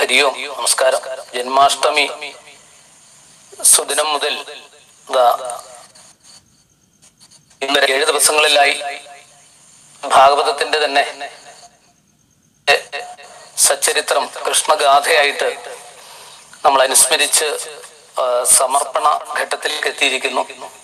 ഹരി ഓം നമസ്കാരം ജന്മാഷ്ടമി സുദിനം മുതൽ ദാ ഇന്ന് ഏഴ് ദിവസങ്ങളിലായി ഭാഗവതത്തിന്റെ തന്നെ എ, സച്ചരിത്രം കൃഷ്ണഗാഥയായിട്ട് നമ്മൾ അനുസ്മരിച്ച് ആ, സമർപ്പണ ഘട്ടത്തിലേക്ക് എത്തിയിരിക്കുന്നു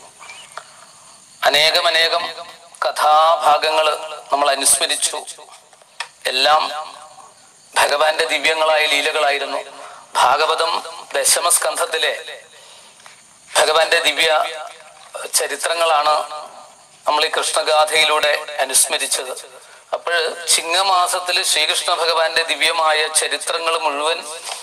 അനേകം അനേകം കഥാഭാഗങ്ങൾ നമ്മൾ അനുസ്മരിച്ചു എല്ലാം ഭഗവാന്റെ ദിവ്യങ്ങളായ ലീലകളായിരുന്നു ഭാഗവതം ദശമസ്കന്ധത്തിലെ ഭഗവാന്റെ ദിവ്യ ചരിത്രങ്ങളാണ് നമ്മൾ ഈ കൃഷ്ണഗാഥയിലൂടെ അനുസ്മരിച്ചത് അപ്പോൾ ചിങ്ങമാസത്തിൽ ശ്രീകൃഷ്ണ ഭഗവാന്റെ ദിവ്യമായ ചരിത്രങ്ങൾ മുഴുവൻ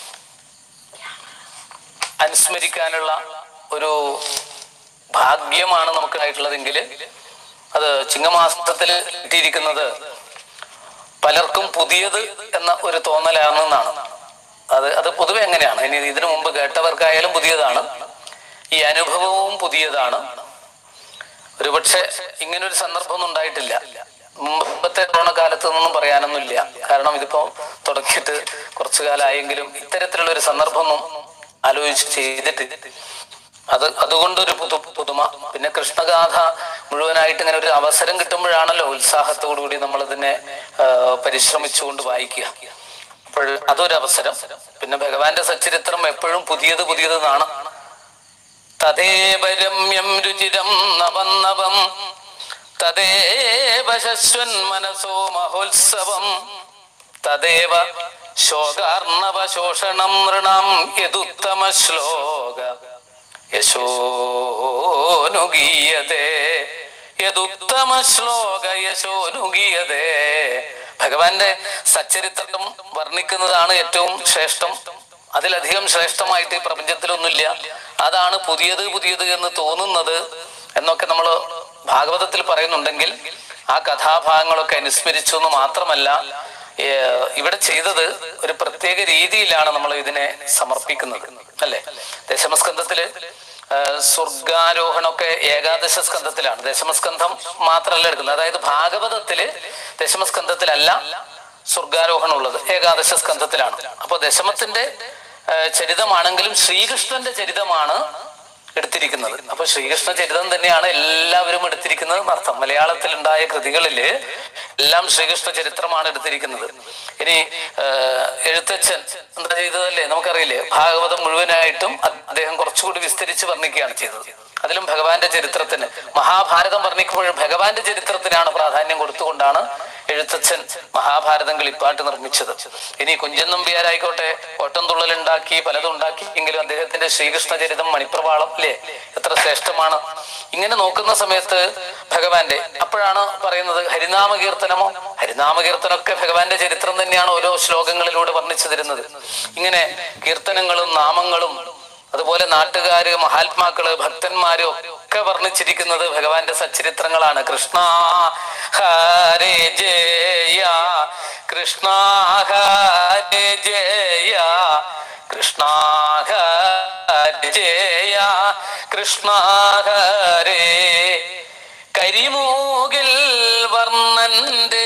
അനുസ്മരിക്കാനുള്ള ഒരു ഭാഗ്യമാണ് നമുക്കായിട്ടുള്ളതെങ്കിൽ അത് ചിങ്ങമാസത്തിൽ കിട്ടിയിരിക്കുന്നത് പലർക്കും പുതിയത് എന്ന ഒരു തോന്നലാണെന്നാണ് അത് അത് പൊതുവെ എങ്ങനെയാണ് ഇനി ഇതിനു മുമ്പ് കേട്ടവർക്കായാലും പുതിയതാണ് ഈ അനുഭവവും പുതിയതാണ് ഒരുപക്ഷെ ഇങ്ങനൊരു സന്ദർഭമൊന്നും ഉണ്ടായിട്ടില്ല മുമ്പത്തെ കൊറോണ കാലത്ത് നിന്നും പറയാനൊന്നുമില്ല കാരണം ഇതിപ്പോ തുടങ്ങിയിട്ട് കുറച്ചു കാലമായെങ്കിലും ഇത്തരത്തിലുള്ള ഒരു സന്ദർഭമൊന്നും ആലോചിച്ച് ചെയ്തിട്ട് അത് അതുകൊണ്ടൊരു പുതു പുതുമ പിന്നെ കൃഷ്ണഗാഥ മുഴുവനായിട്ട് ഇങ്ങനെ ഒരു അവസരം കിട്ടുമ്പോഴാണല്ലോ ഉത്സാഹത്തോടു കൂടി നമ്മൾ ഇതിനെ പരിശ്രമിച്ചുകൊണ്ട് വായിക്കുക അപ്പോൾ അതൊരു അവസരം പിന്നെ ഭഗവാന്റെ സച്ചരിത്രം എപ്പോഴും പുതിയത് പുതിയതെന്നാണ് തദേവ രമ്യം രുചിരം നവം നവം തദേവ ശശ്വൻ മനസോ മഹോത്സവം തദേവ ശോകാർണവ ശോഷണം നൃണാം യദുത്തമ ശ്ലോക യശോനുഗീയതേ യദുത്തമ ശ്ലോക യശോനുഗീയതേ ഭഗവാന്റെ സച്ചരിത്രം വർണ്ണിക്കുന്നതാണ് ഏറ്റവും ശ്രേഷ്ഠം അതിലധികം ശ്രേഷ്ഠമായിട്ട് ഈ പ്രപഞ്ചത്തിലൊന്നുമില്ല അതാണ് പുതിയത് പുതിയത് എന്ന് തോന്നുന്നത് എന്നൊക്കെ നമ്മൾ ഭാഗവതത്തിൽ പറയുന്നുണ്ടെങ്കിൽ ആ കഥാഭാഗങ്ങളൊക്കെ അനുസ്മരിച്ചു എന്ന് മാത്രമല്ല ഏർ ഇവിടെ ചെയ്തത് ഒരു പ്രത്യേക രീതിയിലാണ് നമ്മൾ ഇതിനെ സമർപ്പിക്കുന്നത് അല്ലെ ദശമസ്കന്ധത്തില് ഏർ സ്വർഗാരോഹണമൊക്കെ ഏകാദശ സ്കന്ധത്തിലാണ് ദശമസ്കന്ധം മാത്രമല്ല എടുക്കുന്നത് അതായത് ഭാഗവതത്തില് ദശമസ്കന്ധത്തിലല്ല സ്വർഗാരോഹണം ഉള്ളത് ഏകാദശ സ്കന്ധത്തിലാണ് അപ്പൊ ദശമത്തിന്റെ ഏർ ചരിതമാണെങ്കിലും ശ്രീകൃഷ്ണന്റെ ചരിതമാണ് എടുത്തിരിക്കുന്നത് അപ്പൊ ശ്രീകൃഷ്ണ ചരിതം തന്നെയാണ് എല്ലാവരും എടുത്തിരിക്കുന്നത് എന്നർത്ഥം മലയാളത്തിൽ ഉണ്ടായ കൃതികളില് എല്ലാം ശ്രീകൃഷ്ണ ചരിത്രമാണ് എടുത്തിരിക്കുന്നത് ഇനി ഏർ, എഴുത്തച്ഛൻ എന്താ ചെയ്തതല്ലേ നമുക്കറിയില്ലേ ഭാഗവതം മുഴുവനായിട്ടും അദ്ദേഹം കുറച്ചുകൂടി വിസ്തരിച്ച് വർണ്ണിക്കുകയാണ് ചെയ്തത് അതിലും ഭഗവാന്റെ ചരിത്രത്തിന് മഹാഭാരതം വർണ്ണിക്കുമ്പോൾ ഭഗവാന്റെ ചരിത്രത്തിനാണ് പ്രാധാന്യം കൊടുത്തുകൊണ്ടാണ് എഴുത്തച്ഛൻ മഹാഭാരതം കിളിപ്പാട്ട് നിർമ്മിച്ചത് ഇനി കുഞ്ചൻ നമ്പ്യാരായിക്കോട്ടെ ഓട്ടം തുള്ളലുണ്ടാക്കി പലതും ഉണ്ടാക്കി എങ്കിലും അദ്ദേഹത്തിന്റെ ശ്രീകൃഷ്ണ ചരിതം മണിപ്രവാളം അല്ലേ എത്ര ശ്രേഷ്ഠമാണ് ഇങ്ങനെ നോക്കുന്ന സമയത്ത് ഭഗവാന്റെ അപ്പോഴാണ് പറയുന്നത് ഹരിനാമ കീർത്തനമോ ഹരിനാമ കീർത്തനമൊക്കെ ഭഗവാന്റെ ചരിത്രം തന്നെയാണ് ഓരോ ശ്ലോകങ്ങളിലൂടെ വർണ്ണിച്ചു തരുന്നത് ഇങ്ങനെ കീർത്തനങ്ങളും നാമങ്ങളും അതുപോലെ നാട്ടുകാര് മഹാത്മാക്കള് ഭക്തന്മാര് ഒക്കെ വർണ്ണിച്ചിരിക്കുന്നത് ഭഗവാന്റെ സച്ചരിത്രങ്ങളാണ് കൃഷ്ണ ഹരേ ജയ കൃഷ്ണ ഹരേ ജയ കൃഷ്ണ ഹരേ ജയ കൃഷ്ണ ഹരേ കരിമൂകിൽ വർണ്ണന്റെ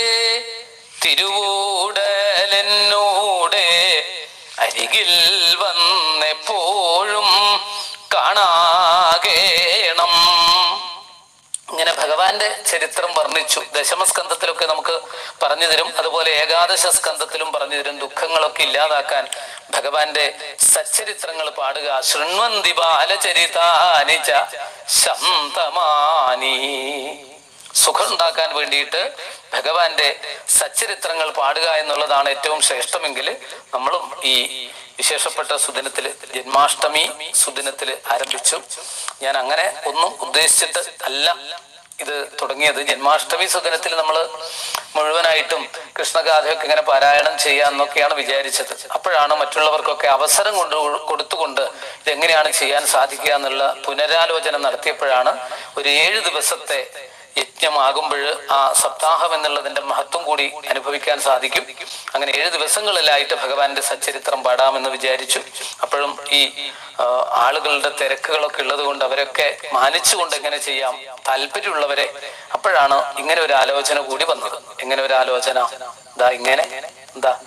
തിരുവൂടലെന്നൂടെ അരികിൽ വന്നെപ്പോഴും കാണാകേണം ഇങ്ങനെ ഭഗവാന്റെ ചരിത്രം വർണ്ണിച്ചു ദശമസ്കന്ധത്തിലൊക്കെ നമുക്ക് പറഞ്ഞു തരും അതുപോലെ ഏകാദശ സ്കന്ധത്തിലും പറഞ്ഞു തരും ദുഃഖങ്ങളൊക്കെ ഇല്ലാതാക്കാൻ ഭഗവാന്റെ സച്ചരിത്രങ്ങൾ പാടുക ശൃണ്വന്തി ബാലചരിതാനി ച ശന്തമാനി സുഖം ഉണ്ടാക്കാൻ വേണ്ടിയിട്ട് ഭഗവാന്റെ സച്ചരിത്രങ്ങൾ പാടുക എന്നുള്ളതാണ് ഏറ്റവും ശ്രേഷ്ഠമെങ്കിൽ നമ്മളും ഈ വിശേഷപ്പെട്ട സുദിനത്തില് ജന്മാഷ്ടമി സുദിനത്തില് ആരംഭിച്ചു ഞാൻ അങ്ങനെ ഒന്നും ഉദ്ദേശിച്ചിട്ട് അല്ല ഇത് തുടങ്ങിയത് ജന്മാഷ്ടമി സുദിനത്തിൽ നമ്മൾ മുഴുവനായിട്ടും കൃഷ്ണഗാഥയൊക്കെ ഇങ്ങനെ പാരായണം ചെയ്യാന്നൊക്കെയാണ് വിചാരിച്ചത് അപ്പോഴാണ് മറ്റുള്ളവർക്കൊക്കെ അവസരം കൊണ്ട് കൊടുത്തുകൊണ്ട് ഇതെങ്ങനെയാണ് ചെയ്യാൻ സാധിക്കുക എന്നുള്ള പുനരാലോചന നടത്തിയപ്പോഴാണ് ഒരു ഏഴ് ദിവസത്തെ യജ്ഞമാകുമ്പോൾ ആ സപ്താഹം എന്നുള്ളതിന്റെ മഹത്വം കൂടി അനുഭവിക്കാൻ സാധിക്കും അങ്ങനെ ഏഴ് ദിവസങ്ങളിലായിട്ട് ഭഗവാന്റെ സച്ചരിത്രം പാടാമെന്ന് വിചാരിച്ചു അപ്പോഴും ഈ ആ, ആളുകളുടെ തിരക്കുകളൊക്കെ ഉള്ളത് കൊണ്ട് അവരൊക്കെ മാനിച്ചുകൊണ്ട് എങ്ങനെ ചെയ്യാം താല്പര്യമുള്ളവരെ അപ്പോഴാണ് ഇങ്ങനെ ഒരു ആലോചന കൂടി വന്നത് എങ്ങനെ ഒരു ആലോചന എന്താ ഇങ്ങനെ എന്താ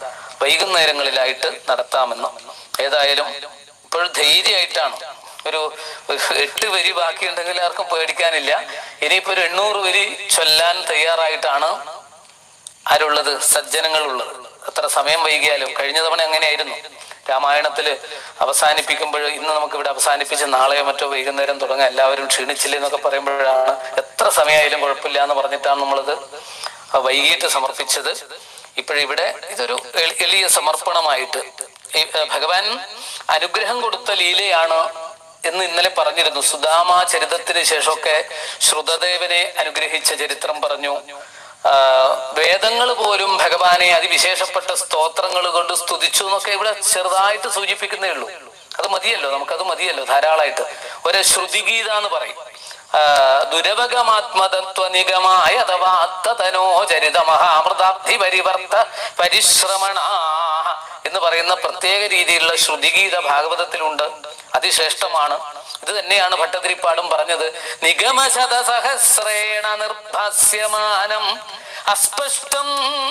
വൈകുന്നേരങ്ങളിലായിട്ട് നടത്താമെന്ന് ഏതായാലും ഇപ്പോഴും ധൈര്യമായിട്ടാണ് ഒരു ഒരു എട്ട് വരി ബാക്കിയുണ്ടെങ്കിൽ ആർക്കും പേടിക്കാനില്ല ഇനിയിപ്പോ ഒരു എണ്ണൂറ് വരി ചൊല്ലാൻ തയ്യാറായിട്ടാണ് ആരുള്ളത് സജ്ജനങ്ങളുള്ളത് എത്ര സമയം വൈകിയാലും കഴിഞ്ഞ തവണ അങ്ങനെയായിരുന്നു രാമായണത്തില് അവസാനിപ്പിക്കുമ്പോൾ ഇന്ന് നമുക്ക് ഇവിടെ അവസാനിപ്പിച്ച് നാളെയോ മറ്റോ വൈകുന്നേരം തുടങ്ങാം എല്ലാവരും ക്ഷീണിച്ചില്ലേ എന്നൊക്കെ പറയുമ്പോഴാണ് എത്ര സമയമായാലും കുഴപ്പമില്ല എന്ന് പറഞ്ഞിട്ടാണ് നമ്മളത് വൈകിട്ട് സമർപ്പിച്ചത് ഇപ്പോഴിവിടെ ഇതൊരു എളി- എളിയ സമർപ്പണമായിട്ട് ഈ, ഏഹ്, ഭഗവാൻ അനുഗ്രഹം കൊടുത്ത ലീലയാണ് എന്ന് ഇന്നലെ പറഞ്ഞിരുന്നു സുദാമ ചരിതത്തിന് ശേഷമൊക്കെ ശ്രുതദേവനെ അനുഗ്രഹിച്ച ചരിത്രം പറഞ്ഞു വേദങ്ങൾ പോലും ഭഗവാനെ അതിവിശേഷപ്പെട്ട സ്തോത്രങ്ങൾ കൊണ്ട് സ്തുതിച്ചു എന്നൊക്കെ ഇവിടെ ചെറുതായിട്ട് സൂചിപ്പിക്കുന്നേ ഉള്ളൂ അത് മതിയല്ലോ നമുക്കത് മതിയല്ലോ ധാരാളമായിട്ട് ഒരു ശ്രുതിഗീത എന്ന് പറയും ആ, ദുരവകമാത്മതത്വ നിഗമായ അഥവാ അത്തതനോ ചരിത മഹാമൃതാബ്ധി പരിവർത്ത പരിശ്രമണ എന്ന് പറയുന്ന പ്രത്യേക രീതിയിലുള്ള ശ്രുതിഗീത ഭാഗവതത്തിലുണ്ട് അതിശ്രേഷ്ഠമാണ് ഇത് തന്നെയാണ് ഭട്ടതിരിപ്പാടും പറഞ്ഞത് നിഗമശത സഹസ്രേണ നിർഭാസ്യമാനം അസ്പഷ്ടം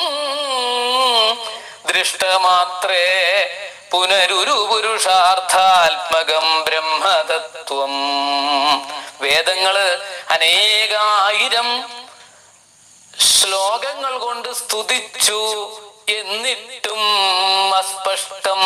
ദൃഷ്ടമാത്രേ പുനരുരു പുരുഷാർത്ഥാത്മകം ബ്രഹ്മതത്വം വേദങ്ങള് അനേകായിരം ശ്ലോകങ്ങൾ കൊണ്ട് സ്തുതിച്ചു എന്നിട്ടും അസ്പഷ്ടം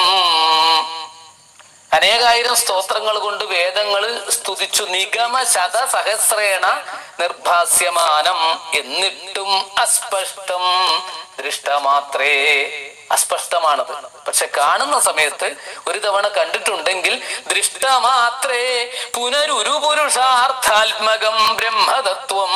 അനേകായിരം സ്തോത്രങ്ങൾ കൊണ്ട് വേദങ്ങൾ സ്തുതിച്ചു നിഗമ ശത സഹസ്രേണ നിർഭാസ്യമാനം എന്നിട്ടും അസ്പഷ്ടം ദൃഷ്ടമാത്രേ അസ്പഷ്ടമാണത് പക്ഷെ കാണുന്ന സമയത്ത് ഒരു തവണ കണ്ടിട്ടുണ്ടെങ്കിൽ ദൃഷ്ടമാത്രേ പുനരുരു പുരുഷാർത്ഥാത്മകം ബ്രഹ്മതത്വം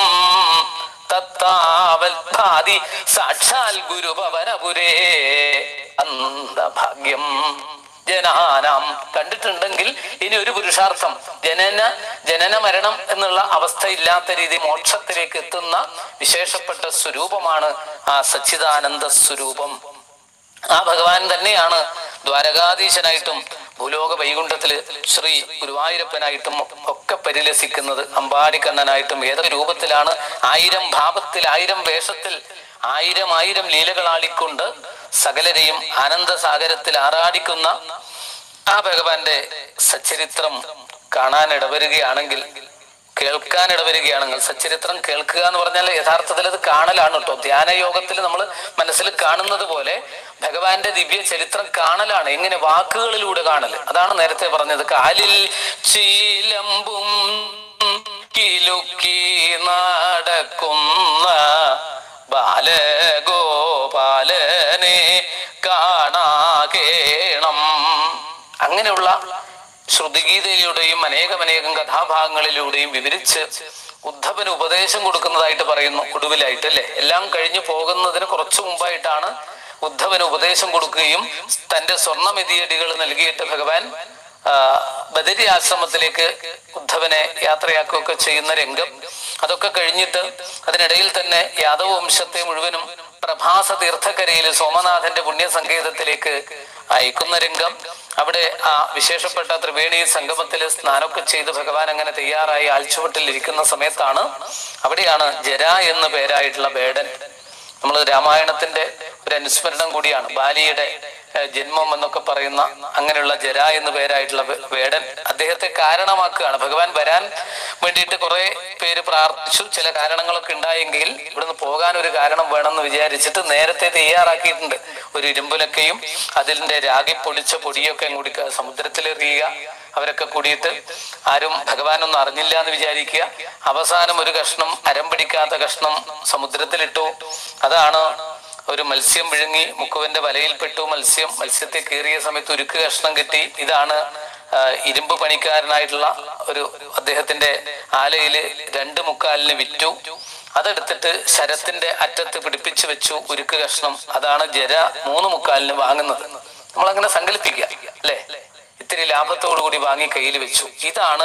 തത്താവൽഭാതി സാക്ഷാൽ ഗുരുപവനപുരേ അന്തഭാഗ്യം ജനാനാം കണ്ടിട്ടുണ്ടെങ്കിൽ ഇനി ഒരു പുരുഷാർത്ഥം ജനന ജനന മരണം എന്നുള്ള അവസ്ഥ ഇല്ലാത്ത രീതി മോക്ഷത്തിലേക്ക് എത്തുന്ന വിശേഷപ്പെട്ട സ്വരൂപമാണ് ആ സച്ചിദാനന്ദ സ്വരൂപം ആ ഭഗവാൻ തന്നെയാണ് ദ്വാരകാധീശനായിട്ടും ഭൂലോക വൈകുണ്ഠത്തില് ശ്രീ ഗുരുവായൂരപ്പനായിട്ടും ഒക്കെ പരിലസിക്കുന്നത് അമ്പാടിക്കണ്ണനായിട്ടും ഏതൊക്കെ രൂപത്തിലാണ് ആയിരം ഭാവത്തിൽ ആയിരം വേഷത്തിൽ ആയിരം ആയിരം ലീലകളാടിക്കൊണ്ട് സകലരെയും ആനന്ദസാഗരത്തിൽ ആറാടിക്കുന്ന ആ ഭഗവാന്റെ സച്ചരിത്രം കാണാൻ ഇടവരുകയാണെങ്കിൽ കേൾക്കാൻ ഇടവരികയാണെങ്കിൽ സച്ചരിത്രം കേൾക്കുക എന്ന് പറഞ്ഞാൽ യഥാർത്ഥത്തിൽ അത് കാണലാണ് കേട്ടോ ധ്യാനയോഗത്തിൽ നമ്മൾ മനസ്സിൽ കാണുന്നത് പോലെ ഭഗവാന്റെ ദിവ്യ ചരിത്രം കാണലാണ് എങ്ങനെ വാക്കുകളിലൂടെ കാണൽ അതാണ് നേരത്തെ പറഞ്ഞത് കാലിൽ ചീലമ്പും കിലുക്കി നടക്കുന്ന ബാലഗോപാലനെ കാണാകേണം അങ്ങനെയുള്ള ശ്രുതിഗീതയിലൂടെയും അനേകമനേകം കഥാഭാഗങ്ങളിലൂടെയും വിവരിച്ച് ഉദ്ധവന് ഉപദേശം കൊടുക്കുന്നതായിട്ട് പറയുന്നു ഒടുവിലായിട്ട് അല്ലെ എല്ലാം കഴിഞ്ഞു പോകുന്നതിന് കുറച്ചു മുമ്പായിട്ടാണ് ഉദ്ധവന് ഉപദേശം കൊടുക്കുകയും തന്റെ സ്വർണ്ണമെതിയടികൾ നൽകിയിട്ട് ഭഗവാൻ ആ, ബദരി ആശ്രമത്തിലേക്ക് ഉദ്ധവനെ യാത്രയാക്കുകയൊക്കെ ചെയ്യുന്ന രംഗം അതൊക്കെ കഴിഞ്ഞിട്ട് അതിനിടയിൽ തന്നെ യാദവ വംശത്തെ മുഴുവനും പ്രഭാസ തീർത്ഥക്കരയിൽ സോമനാഥന്റെ പുണ്യസങ്കേതത്തിലേക്ക് അയക്കുന്ന രംഗം അവിടെ ആ വിശേഷപ്പെട്ട ത്രിവേണി സംഗമത്തിൽ സ്നാനമൊക്കെ ചെയ്ത് ഭഗവാൻ അങ്ങനെ തയ്യാറായി ആൽച്ചുവട്ടിൽ ഇരിക്കുന്ന സമയത്താണ് അവിടെയാണ് ജര എന്ന പേരായിട്ടുള്ള വേടൻ നമ്മൾ രാമായണത്തിന്റെ ഒരു അനുസ്മരണം കൂടിയാണ് ബാലിയുടെ ഏഹ്, ജന്മം എന്നൊക്കെ പറയുന്ന അങ്ങനെയുള്ള ജര എന്ന് പേരായിട്ടുള്ള വേ- വേടൻ അദ്ദേഹത്തെ കാരണമാക്കുകയാണ് ഭഗവാൻ വരാൻ വേണ്ടിയിട്ട് കുറെ പേര് പ്രാർത്ഥിച്ചു ചില കാരണങ്ങളൊക്കെ ഉണ്ടായെങ്കിൽ ഇവിടുന്ന് പോകാൻ ഒരു കാരണം വേണമെന്ന് വിചാരിച്ചിട്ട് നേരത്തെ തയ്യാറാക്കിയിട്ടുണ്ട് ഒരു ഇരുമ്പുലക്കയും അതിന്റെ രാഗി പൊടിച്ച പൊടിയൊക്കെ കൂടി ക- സമുദ്രത്തിലെറിയുക അവരൊക്കെ കൂടിയിട്ട് ആരും ഭഗവാനൊന്നും അറിഞ്ഞില്ല എന്ന് വിചാരിക്കുക അവസാനം ഒരു കഷ്ണം അരം പിടിക്കാത്ത കഷ്ണം സമുദ്രത്തിലിട്ടു അതാണ് ഒരു മത്സ്യം വിഴുങ്ങി മുക്കുവന്റെ വലയിൽപ്പെട്ടു മത്സ്യം മത്സ്യത്തെ കീറിയ സമയത്ത് ഉരുക്ക് കഷ്ണം കിട്ടി ഇതാണ് ആ, ഇരുമ്പ് പണിക്കാരനായിട്ടുള്ള ഒരു അദ്ദേഹത്തിന്റെ ആലയില് രണ്ട് മുക്കാലിന് വിറ്റു അതെടുത്തിട്ട് ശരത്തിന്റെ അറ്റത്ത് പിടിപ്പിച്ചു വെച്ചു ഉരുക്ക് കഷ്ണം അതാണ് ജര മൂന്ന് മുക്കാലിന് വാങ്ങുന്നത് നമ്മൾ അങ്ങനെ സങ്കല്പിക്കുക അല്ലേ ഇത്തിരി ലാഭത്തോടു കൂടി വാങ്ങി കയ്യിൽ വെച്ചു ഇതാണ്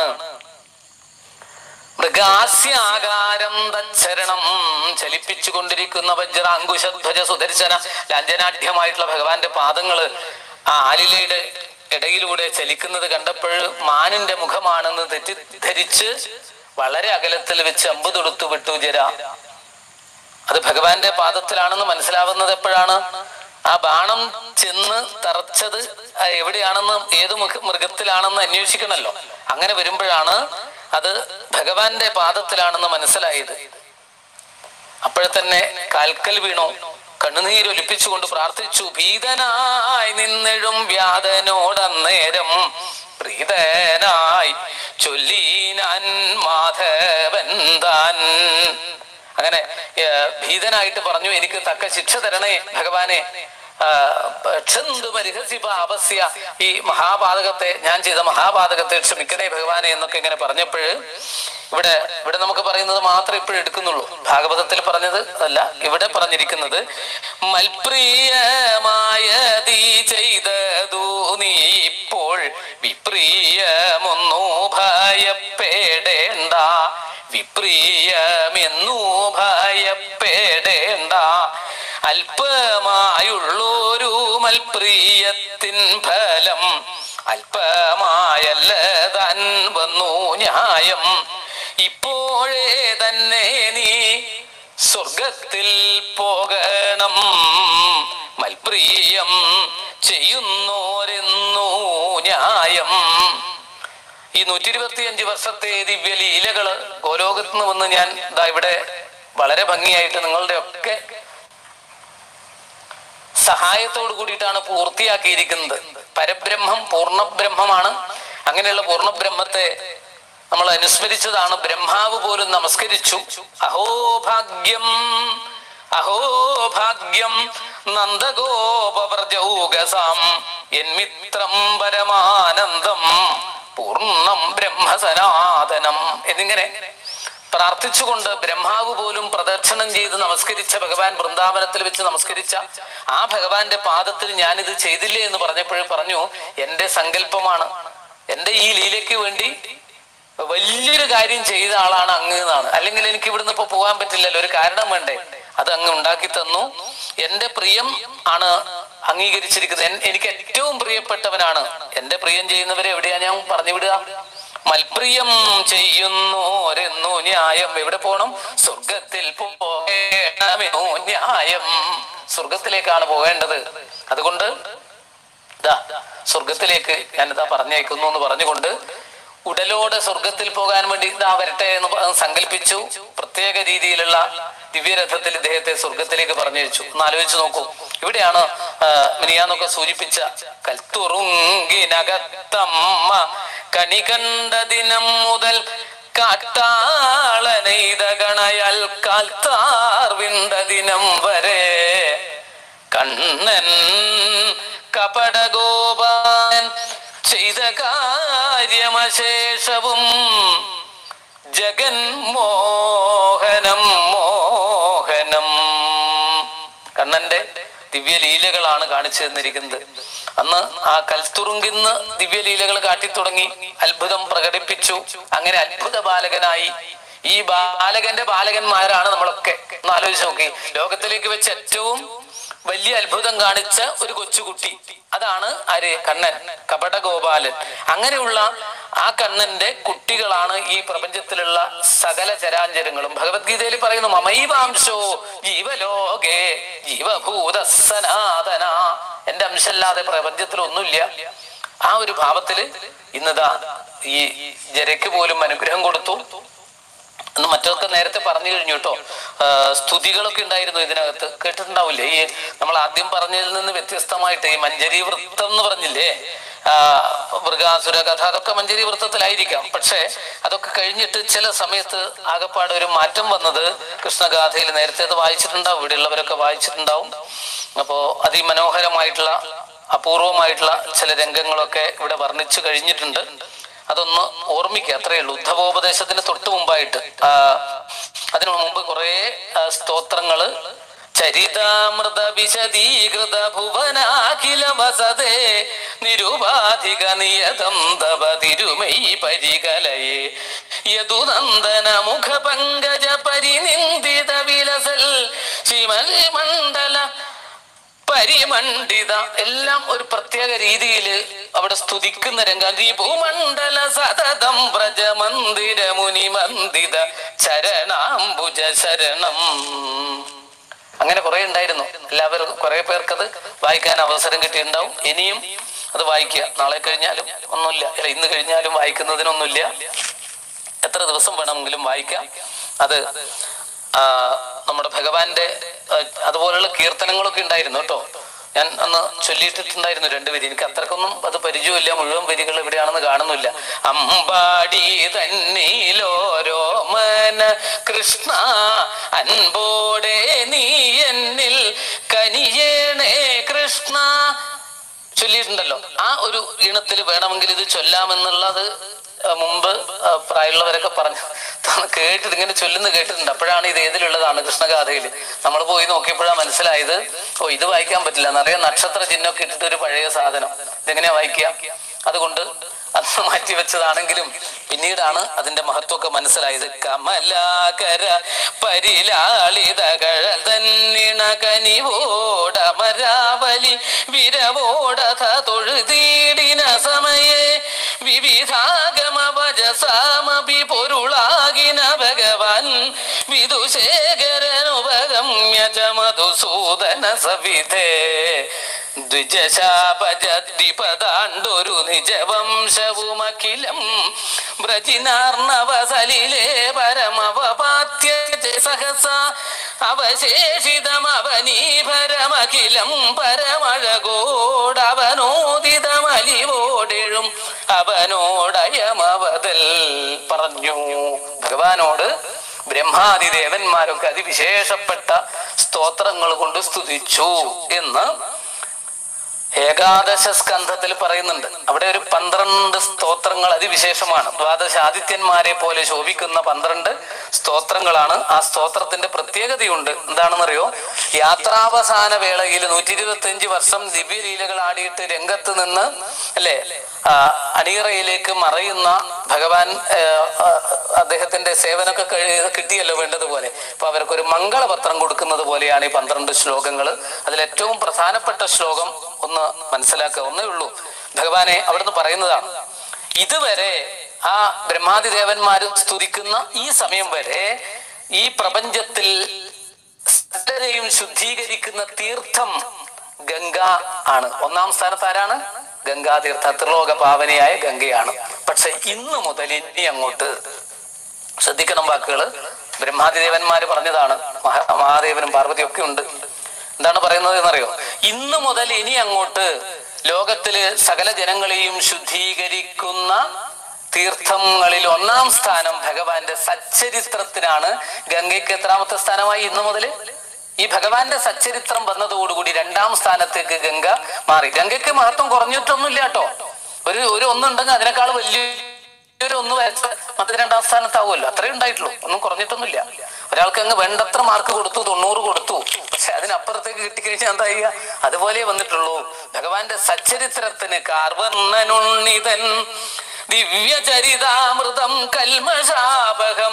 മൃഗാസ്യാകാരം തച്ചരണം ചലിപ്പിച്ചു കൊണ്ടിരിക്കുന്ന വജ്രാങ്കുശധ്വജ സുദർശന ലാഞ്ചനാഢ്യമായിട്ടുള്ള ഭഗവാന്റെ പാദങ്ങള് ആ ആലിലയുടെ ഇടയിലൂടെ ചലിക്കുന്നത് കണ്ടപ്പോൾ മാനിന്റെ മുഖമാണെന്ന് തെറ്റിദ്ധരിച്ച് വളരെ അകലത്തിൽ വെച്ച് അമ്പ് തൊടുത്തു വിട്ടു ജര അത് ഭഗവാന്റെ പാദത്തിലാണെന്ന് മനസ്സിലാവുന്നത് എപ്പോഴാണ് ആ ബാണം ചെന്ന് തറച്ചത് ആ എവിടെയാണെന്ന് ഏത് മൃഗ- മൃഗത്തിലാണെന്ന് അന്വേഷിക്കണമല്ലോ അങ്ങനെ വരുമ്പോഴാണ് അത് ഭഗവാന്റെ പാദത്തിലാണെന്ന് മനസ്സിലായത് അപ്പോഴത്തന്നെ കാൽക്കൽ വീണു കണ്ണുനീരൊലിപ്പിച്ചുകൊണ്ട് പ്രാർത്ഥിച്ചു ഭീതനായി നിന്നെഴും വ്യാധനോടന്നേരം പ്രീതനായി ചൊല്ലീനാൻ മാധവൻ താൻ അങ്ങനെ ഏ, ഭീതനായിട്ട് പറഞ്ഞു എനിക്ക് തക്ക ശിക്ഷ തരണേ ഭഗവാനെ ആ, ക്ഷന്തു പരിഹസി പാപസ്യ ഈ മഹാപാതകത്തെ ഞാൻ ചെയ്ത മഹാപാതകത്തെ ക്ഷമിക്കണേ ഭഗവാനെ എന്നൊക്കെ ഇങ്ങനെ പറഞ്ഞപ്പോൾ ഇവിടെ ഇവിടെ നമുക്ക് പറയുന്നത് മാത്രമേ ഇപ്പോഴും എടുക്കുന്നുള്ളൂ ഭാഗവതത്തിൽ പറഞ്ഞത് അല്ല ഇവിടെ പറഞ്ഞിരിക്കുന്നത് മൽപ്രിയമായ തീ ചെയ്തതു നീ ഇപ്പോൾ വിപ്രിയമൊന്നു ഭയപ്പെടേണ്ട വിപ്രിയമെന്നു ഭയപ്പെടേണ്ട അല്പമായുള്ളൊരു മൽപ്രിയത്തിൻ ഫലം അല്പമായല്ല താൻ വന്നു ന്യായം ഇപ്പോഴേ തന്നെ നീ സ്വർഗത്തിൽ പോകണം മൽപ്രിയം ചെയ്യുന്നോരെന്നു ന്യായം ഈ നൂറ്റി ഇരുപത്തിയഞ്ച് വർഷത്തെ ദിവ്യലീലകള് ഗോലോകത്ത് നിന്ന് വന്ന് ഞാൻ ദാ ഇവിടെ വളരെ ഭംഗിയായിട്ട് നിങ്ങളുടെ ഒക്കെ സഹായത്തോട് കൂടിയിട്ടാണ് പൂർത്തിയാക്കിയിരിക്കുന്നത് പരബ്രഹ്മം പൂർണ്ണബ്രഹ്മമാണ് അങ്ങനെയുള്ള പൂർണ്ണബ്രഹ്മത്തെ നമ്മൾ അനുസ്മരിച്ചതാണ് ബ്രഹ്മാവ് പോലും നമസ്കരിച്ചു അഹോഭാഗ്യം അഹോഭാഗ്യം നന്ദഗോപവർജൗകസാം എന്മിത്രം പരമാനന്ദം പൂർണ്ണം ബ്രഹ്മസനാതനം എന്നിങ്ങനെ പ്രാർത്ഥിച്ചുകൊണ്ട് ബ്രഹ്മാവ് പോലും പ്രദക്ഷിണം ചെയ്ത് നമസ്കരിച്ച ഭഗവാൻ വൃന്ദാവനത്തിൽ വെച്ച് നമസ്കരിച്ച ആ ഭഗവാന്റെ പാദത്തിൽ ഞാനിത് ചെയ്തില്ലേ എന്ന് പറഞ്ഞപ്പോഴും പറഞ്ഞു എന്റെ സങ്കല്പമാണ് എന്റെ ഈ ലീലയ്ക്ക് വേണ്ടി വലിയൊരു കാര്യം ചെയ്ത ആളാണ് അങ്ങ് എന്നാണ് അല്ലെങ്കിൽ എനിക്ക് ഇവിടുന്ന് ഇപ്പൊ പോകാൻ പറ്റില്ലല്ലോ ഒരു കാരണം വേണ്ടേ അത് അങ്ങ് ഉണ്ടാക്കി തന്നു എന്റെ പ്രിയം ആണ് അംഗീകരിച്ചിരിക്കുന്നത് എൻ- എനിക്ക് ഏറ്റവും പ്രിയപ്പെട്ടവനാണ് എന്റെ പ്രിയം ചെയ്യുന്നവരെ എവിടെയാ ഞാൻ പറഞ്ഞു വിടുക മൽപ്രിയം ചെയ്യുന്നോരെന്നു ന്യായം എവിടെ പോകണം സ്വർഗത്തിൽ പോകണമെന്നു ന്യായം സ്വർഗത്തിലേക്കാണ് പോകേണ്ടത് അതുകൊണ്ട് ഇതാ സ്വർഗത്തിലേക്ക് ഞാനിതാ പറഞ്ഞേക്കുന്നു എന്ന് പറഞ്ഞുകൊണ്ട് ഉടലോടെ സ്വർഗത്തിൽ പോകാൻ വേണ്ടി ഇതാ വരട്ടെ എന്ന് പ- സങ്കല്പിച്ചു പ്രത്യേക രീതിയിലുള്ള ദിവ്യരഥത്തിൽ ഇദ്ദേഹത്തെ സ്വർഗത്തിലേക്ക് പറഞ്ഞയച്ചു ഒന്ന് ആലോചിച്ച് നോക്കൂ ഇവിടെയാണ് ആ, മിനിയാന്നൊക്കെ സൂചിപ്പിച്ച കൽത്തുറുങ്കിനകത്തമ്മ കണി കണ്ട ദിനം മുതൽ കാട്ടാളനെയ്ത ഗണയാൽ കാൽത്താർ വിണ്ട ദിനം വരെ കണ്ണൻ കപടഗോപാലൻ ചെയ്ത കാര്യമശേഷവും ജഗന്മോഹനം മോഹനം കണ്ണന്റെ ദിവ്യലീലകളാണ് കാണിച്ചു തന്നിരിക്കുന്നത് അന്ന് ആ കൽത്തുറുങ്കിന്ന് ദിവ്യലീലകൾ കാട്ടിത്തുടങ്ങി അത്ഭുതം പ്രകടിപ്പിച്ചു അങ്ങനെ അത്ഭുത ബാലകനായി ഈ ബാലകന്റെ ബാലകന്മാരാണ് നമ്മളൊക്കെ ഒന്ന് ആലോചിച്ച് നോക്കി ലോകത്തിലേക്ക് വെച്ച് ഏറ്റവും വലിയ അത്ഭുതം കാണിച്ച ഒരു കൊച്ചുകുട്ടി അതാണ് ആര് കണ്ണൻ കപടഗോപാലൻ അങ്ങനെയുള്ള ആ കണ്ണന്റെ കുട്ടികളാണ് ഈ പ്രപഞ്ചത്തിലുള്ള സകല ചരാചരങ്ങളും ഭഗവത്ഗീതയിൽ പറയുന്നു മമൈവാംശോ ജീവലോകേ ജീവഭൂത സനാതന എന്റെ അംശമല്ലാതെ പ്രപഞ്ചത്തിൽ ഒന്നുമില്ല ആ ഒരു ഭാവത്തില് ഇന്നതാ ഈ ജരയ്ക്ക് പോലും അനുഗ്രഹം കൊടുത്തു എന്ന് മറ്റൊക്കെ നേരത്തെ പറഞ്ഞു കഴിഞ്ഞു കേട്ടോ ആ, സ്തുതികളൊക്കെ ഉണ്ടായിരുന്നു ഇതിനകത്ത് കേട്ടിട്ടുണ്ടാവില്ലേ ഈ നമ്മൾ ആദ്യം പറഞ്ഞതിൽ നിന്ന് വ്യത്യസ്തമായിട്ട് ഈ മഞ്ചരി വൃത്തം എന്ന് പറഞ്ഞില്ലേ ആ, മൃഗാസുര കഥ അതൊക്കെ മഞ്ചരി വൃത്തത്തിലായിരിക്കാം പക്ഷെ അതൊക്കെ കഴിഞ്ഞിട്ട് ചില സമയത്ത് ആകപ്പാട് ഒരു മാറ്റം വന്നത് കൃഷ്ണഗാഥയിൽ നേരത്തെ അത് വായിച്ചിട്ടുണ്ടാവും ഇവിടെയുള്ളവരൊക്കെ വായിച്ചിട്ടുണ്ടാവും അപ്പോ അതിമനോഹരമായിട്ടുള്ള അപൂർവമായിട്ടുള്ള ചില രംഗങ്ങളൊക്കെ ഇവിടെ വർണ്ണിച്ചു കഴിഞ്ഞിട്ടുണ്ട് അതൊന്ന് ഓർമ്മിക്കുക അത്രയേ ഉള്ളൂ ഉദ്ധവോപദേശത്തിന് തൊട്ട് മുമ്പായിട്ട് ആ, അതിനു മുമ്പ് കുറെ ആ, സ്തോത്രങ്ങള് ചരിതാമൃത വിശദീകൃത ഭുവനാഖില വസതേ നിരുപാധിക നിയതം തവ തിരുമൈ പരികലയെ യദുനന്ദന മുഖ പങ്കജ പരിനിന്ദിത വിലസൽ ശിമൽ മണ്ഡല പരിമണ്ഡിത എല്ലാം ഒരു പ്രത്യേക രീതിയിൽ അവിടെ സ്തുതിക്കുന്ന രംഗം ഈ ഭൂമണ്ഡല സതതം വ്രജമന്ദിര മുനി മന്ദിത ചരണാംബുജ ശരണം അങ്ങനെ കുറെ ഉണ്ടായിരുന്നു എല്ലാവരും കുറെ പേർക്കത് വായിക്കാൻ അവസരം കിട്ടിയിട്ടുണ്ടാവും ഇനിയും അത് വായിക്കുക നാളെ കഴിഞ്ഞാലും ഒന്നുമില്ല അല്ല ഇന്ന് കഴിഞ്ഞാലും വായിക്കുന്നതിനൊന്നുമില്ല എത്ര ദിവസം വേണമെങ്കിലും വായിക്കാം അത് ആ, നമ്മുടെ ഭഗവാന്റെ ആ, അതുപോലുള്ള കീർത്തനങ്ങളൊക്കെ ഉണ്ടായിരുന്നു കേട്ടോ ഞാൻ അന്ന് ചൊല്ലിയിട്ടിട്ടുണ്ടായിരുന്നു രണ്ട് വരി എനിക്ക് അത്രക്കൊന്നും അത് പരിചയമില്ല മുഴുവൻ വരികൾ എവിടെയാണെന്ന് കാണുന്നില്ല അമ്പാടി തന്നീലോരോ മന കൃഷ്ണ അൻപോടെ നീ എന്നിൽ കനിയേണേ കൃഷ്ണ ചൊല്ലിയിട്ടുണ്ടല്ലോ ആ ഒരു ഈണത്തിൽ വേണമെങ്കിൽ ഇത് ചൊല്ലാമെന്നുള്ളത് ആ, മുമ്പ് ആ, പ്രായമുള്ളവരൊക്കെ പറഞ്ഞു തന്ന് കേട്ടിട്ട് ഇങ്ങനെ ചൊല്ലുന്ന കേട്ടിട്ടുണ്ട് അപ്പോഴാണ് ഇത് ഏതിലുള്ളതാണ് കൃഷ്ണഗാഥയിൽ നമ്മൾ പോയി നോക്കിയപ്പോഴാണ് മനസ്സിലായത് ഓ ഇത് വായിക്കാൻ പറ്റില്ല നിറയെ നക്ഷത്ര ചിഹ്നമൊക്കെ ഇട്ടിട്ട് ഒരു പഴയ സാധനം ഇതെങ്ങനെയാ വായിക്കുക അതുകൊണ്ട് അന്ന് മാറ്റി വെച്ചതാണെങ്കിലും പിന്നീടാണ് അതിന്റെ മഹത്വമൊക്കെ മനസ്സിലായത് കമലാകര പരിലാളിതകൾ തന്നിണ കനിവോടമരാവലി വിരവോടഥ തൊഴുതീടിന സമയേ വിവിധാഗമവജസാമപി പൊരുളാകിന ഭഗവാൻ വിദുശേഖരനുപഗമ്യ ച മധുസൂദന സവിധേ ദ്വിജശാപജദ്വിപദാണ്ടൊരു നിജവംശവുമഖിലം വ്രജിനാർണവസലിലേ പരമവപാത്യ സഹസ അവശേഷിതമവനീപരമഖിലം പരമഴകോടവനോദിതമലിവോടെഴും അവനോടയമവതൽ പറഞ്ഞു ഭഗവാനോട് ബ്രഹ്മാദി ദേവന്മാരൊക്കെ അതിവിശേഷപ്പെട്ട സ്തോത്രങ്ങൾ കൊണ്ട് സ്തുതിച്ചു എന്ന് ഏകാദശ സ്കന്ധത്തിൽ പറയുന്നുണ്ട് അവിടെ ഒരു പന്ത്രണ്ട് സ്തോത്രങ്ങൾ അതിവിശേഷമാണ് ദ്വാദശ ആദിത്യന്മാരെ പോലെ ശോഭിക്കുന്ന പന്ത്രണ്ട് സ്തോത്രങ്ങളാണ് ആ സ്തോത്രത്തിന്റെ പ്രത്യേകതയുണ്ട് എന്താണെന്നറിയോ യാത്രാവസാന വേളയിൽ നൂറ്റി ഇരുപത്തി അഞ്ച് വർഷം ദിവ്യലീലകൾ ആടിയിട്ട് രംഗത്ത് നിന്ന് അല്ലെ ആ, അണിയറയിലേക്ക് മറയുന്ന ഭഗവാൻ ആ, ആ, അദ്ദേഹത്തിന്റെ സേവനമൊക്കെ കഴി- കിട്ടിയല്ലോ വേണ്ടതുപോലെ അപ്പൊ അവർക്കൊരു മംഗളപത്രം കൊടുക്കുന്നത് പോലെയാണ് ഈ പന്ത്രണ്ട് ശ്ലോകങ്ങൾ അതിൽ ഏറ്റവും പ്രധാനപ്പെട്ട ശ്ലോകം ഒന്ന് മനസ്സിലാക്കുക ഒന്നേ ഉള്ളൂ ഭഗവാനെ അവിടുന്ന് പറയുന്നതാണ് ഇതുവരെ ആ ബ്രഹ്മാദി ദേവന്മാരും സ്തുതിക്കുന്ന ഈ സമയം വരെ ഈ പ്രപഞ്ചത്തിൽ സകലരെയും ശുദ്ധീകരിക്കുന്ന തീർത്ഥം ഗംഗ ആണ് ഒന്നാം സ്ഥാനത്ത് ആരാണ് ഗംഗാതീർത്ഥ ത്രിലോക പാവനയായ ഗംഗയാണ് പക്ഷെ ഇന്ന് മുതൽ ഇനി അങ്ങോട്ട് ശ്രദ്ധിക്കണം വാക്കുകള് ബ്രഹ്മാതിദേവന്മാര് പറഞ്ഞതാണ് മഹാ മഹാദേവനും പാർവതിയും ഒക്കെ ഉണ്ട് എന്താണ് പറയുന്നത് എന്നറിയോ ഇന്ന് മുതൽ ഇനി അങ്ങോട്ട് ലോകത്തില് സകല ജനങ്ങളെയും ശുദ്ധീകരിക്കുന്ന തീർത്ഥങ്ങളിൽ ഒന്നാം സ്ഥാനം ഭഗവാന്റെ സച്ചരിത്രത്തിനാണ് ഗംഗയ്ക്ക് എത്രാമത്തെ സ്ഥാനമായി ഇന്നു മുതല് ഈ ഭഗവാന്റെ സച്ചരിത്രം വന്നതോടുകൂടി രണ്ടാം സ്ഥാനത്തേക്ക് ഗംഗ മാറി ഗംഗയ്ക്ക് മഹത്വം കുറഞ്ഞിട്ടൊന്നുമില്ല കേട്ടോ ഒരു ഒരു ഒന്നുണ്ടെങ്കിൽ അതിനേക്കാൾ വലിയ ഒരു ഒന്ന് വയസ്സ് മറ്റു രണ്ടാം സ്ഥാനത്താവുമല്ലോ അത്രേ ഉണ്ടായിട്ടുള്ളൂ ഒന്നും കുറഞ്ഞിട്ടൊന്നുമില്ല ഒരാൾക്ക് അങ്ങ് വേണ്ടത്ര മാർക്ക് കൊടുത്തു തൊണ്ണൂറ് കൊടുത്തു പക്ഷെ അതിനപ്പുറത്തേക്ക് കിട്ടിക്കഴിഞ്ഞാൽ എന്താ ചെയ്യുക അതുപോലെ വന്നിട്ടുള്ളൂ ഭഗവാന്റെ സച്ചരിത്രത്തിന് കാർവർണ്ണനുണ്ണിതൻ ദിവ്യചരിതാമൃതം കൽമഷാപകം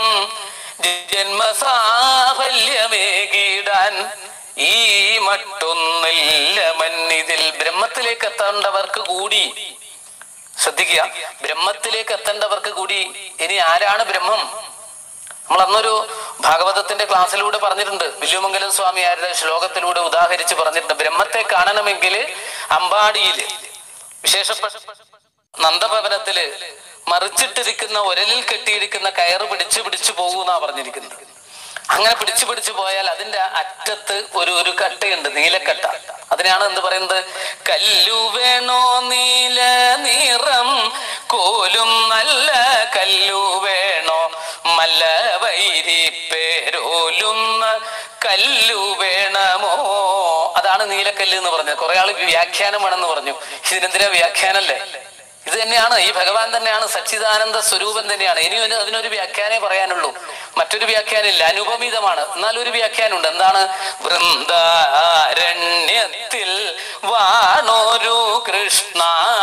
ജന്മസാഫല്യമേകിടാൻ ഈ മറ്റൊന്നില്ല മന്നിതിൽ ബ്രഹ്മത്തിലേക്ക് എത്തേണ്ടവർക്ക് കൂടി ശ്രദ്ധിക്കുക ബ്രഹ്മത്തിലേക്ക് എത്തേണ്ടവർക്ക് കൂടി ഇനി ആരാണ് ബ്രഹ്മം നമ്മൾ അന്നൊരു ഭാഗവതത്തിന്റെ ക്ലാസ്സിലൂടെ പറഞ്ഞിട്ടുണ്ട് വില്ലുമംഗലം സ്വാമി ആരുടെ ശ്ലോകത്തിലൂടെ ഉദാഹരിച്ച് പറഞ്ഞിട്ടുണ്ട് ബ്രഹ്മത്തെ കാണണമെങ്കിൽ അമ്പാടിയില് വിശേഷപ്പെട്ട നന്ദഭവനത്തില് മറിച്ചിട്ടിരിക്കുന്ന ഒരലിൽ കെട്ടിയിരിക്കുന്ന കയറ് പിടിച്ചു പിടിച്ചു പോകുന്നാ പറഞ്ഞിരിക്കുന്നത് അങ്ങനെ പിടിച്ചു പിടിച്ചു പോയാൽ അതിന്റെ അറ്റത്ത് ഒരു ഒരു കട്ടയുണ്ട് നീലക്കട്ട അതിനാണ് എന്ത് പറയുന്നത് കല്ലു വേണോ നീല നിറം കോലും നല്ല കല്ലു വേണോ മല്ല വൈരി പേരോലുന്ന കല്ലു വേണമോ അതാണ് നീലക്കല്ല് എന്ന് പറഞ്ഞത് കുറെ ആള് വ്യാഖ്യാനം വേണമെന്ന് പറഞ്ഞു ഇതിനെന്തിനാ വ്യാഖ്യാനല്ലേ ഇത് തന്നെയാണ് ഈ ഭഗവാൻ തന്നെയാണ് സച്ചിദാനന്ദ സ്വരൂപം തന്നെയാണ് ഇനി ഒരു- അതിനൊരു വ്യാഖ്യാനേ പറയാനുള്ളൂ മറ്റൊരു വ്യാഖ്യാനില്ല അനുപമിതമാണ് എന്നാൽ ഒരു വ്യാഖ്യാനമുണ്ട് എന്താണ് വൃന്ദാരണ്യത്തിൽ വാണോരു കൃഷ്ണ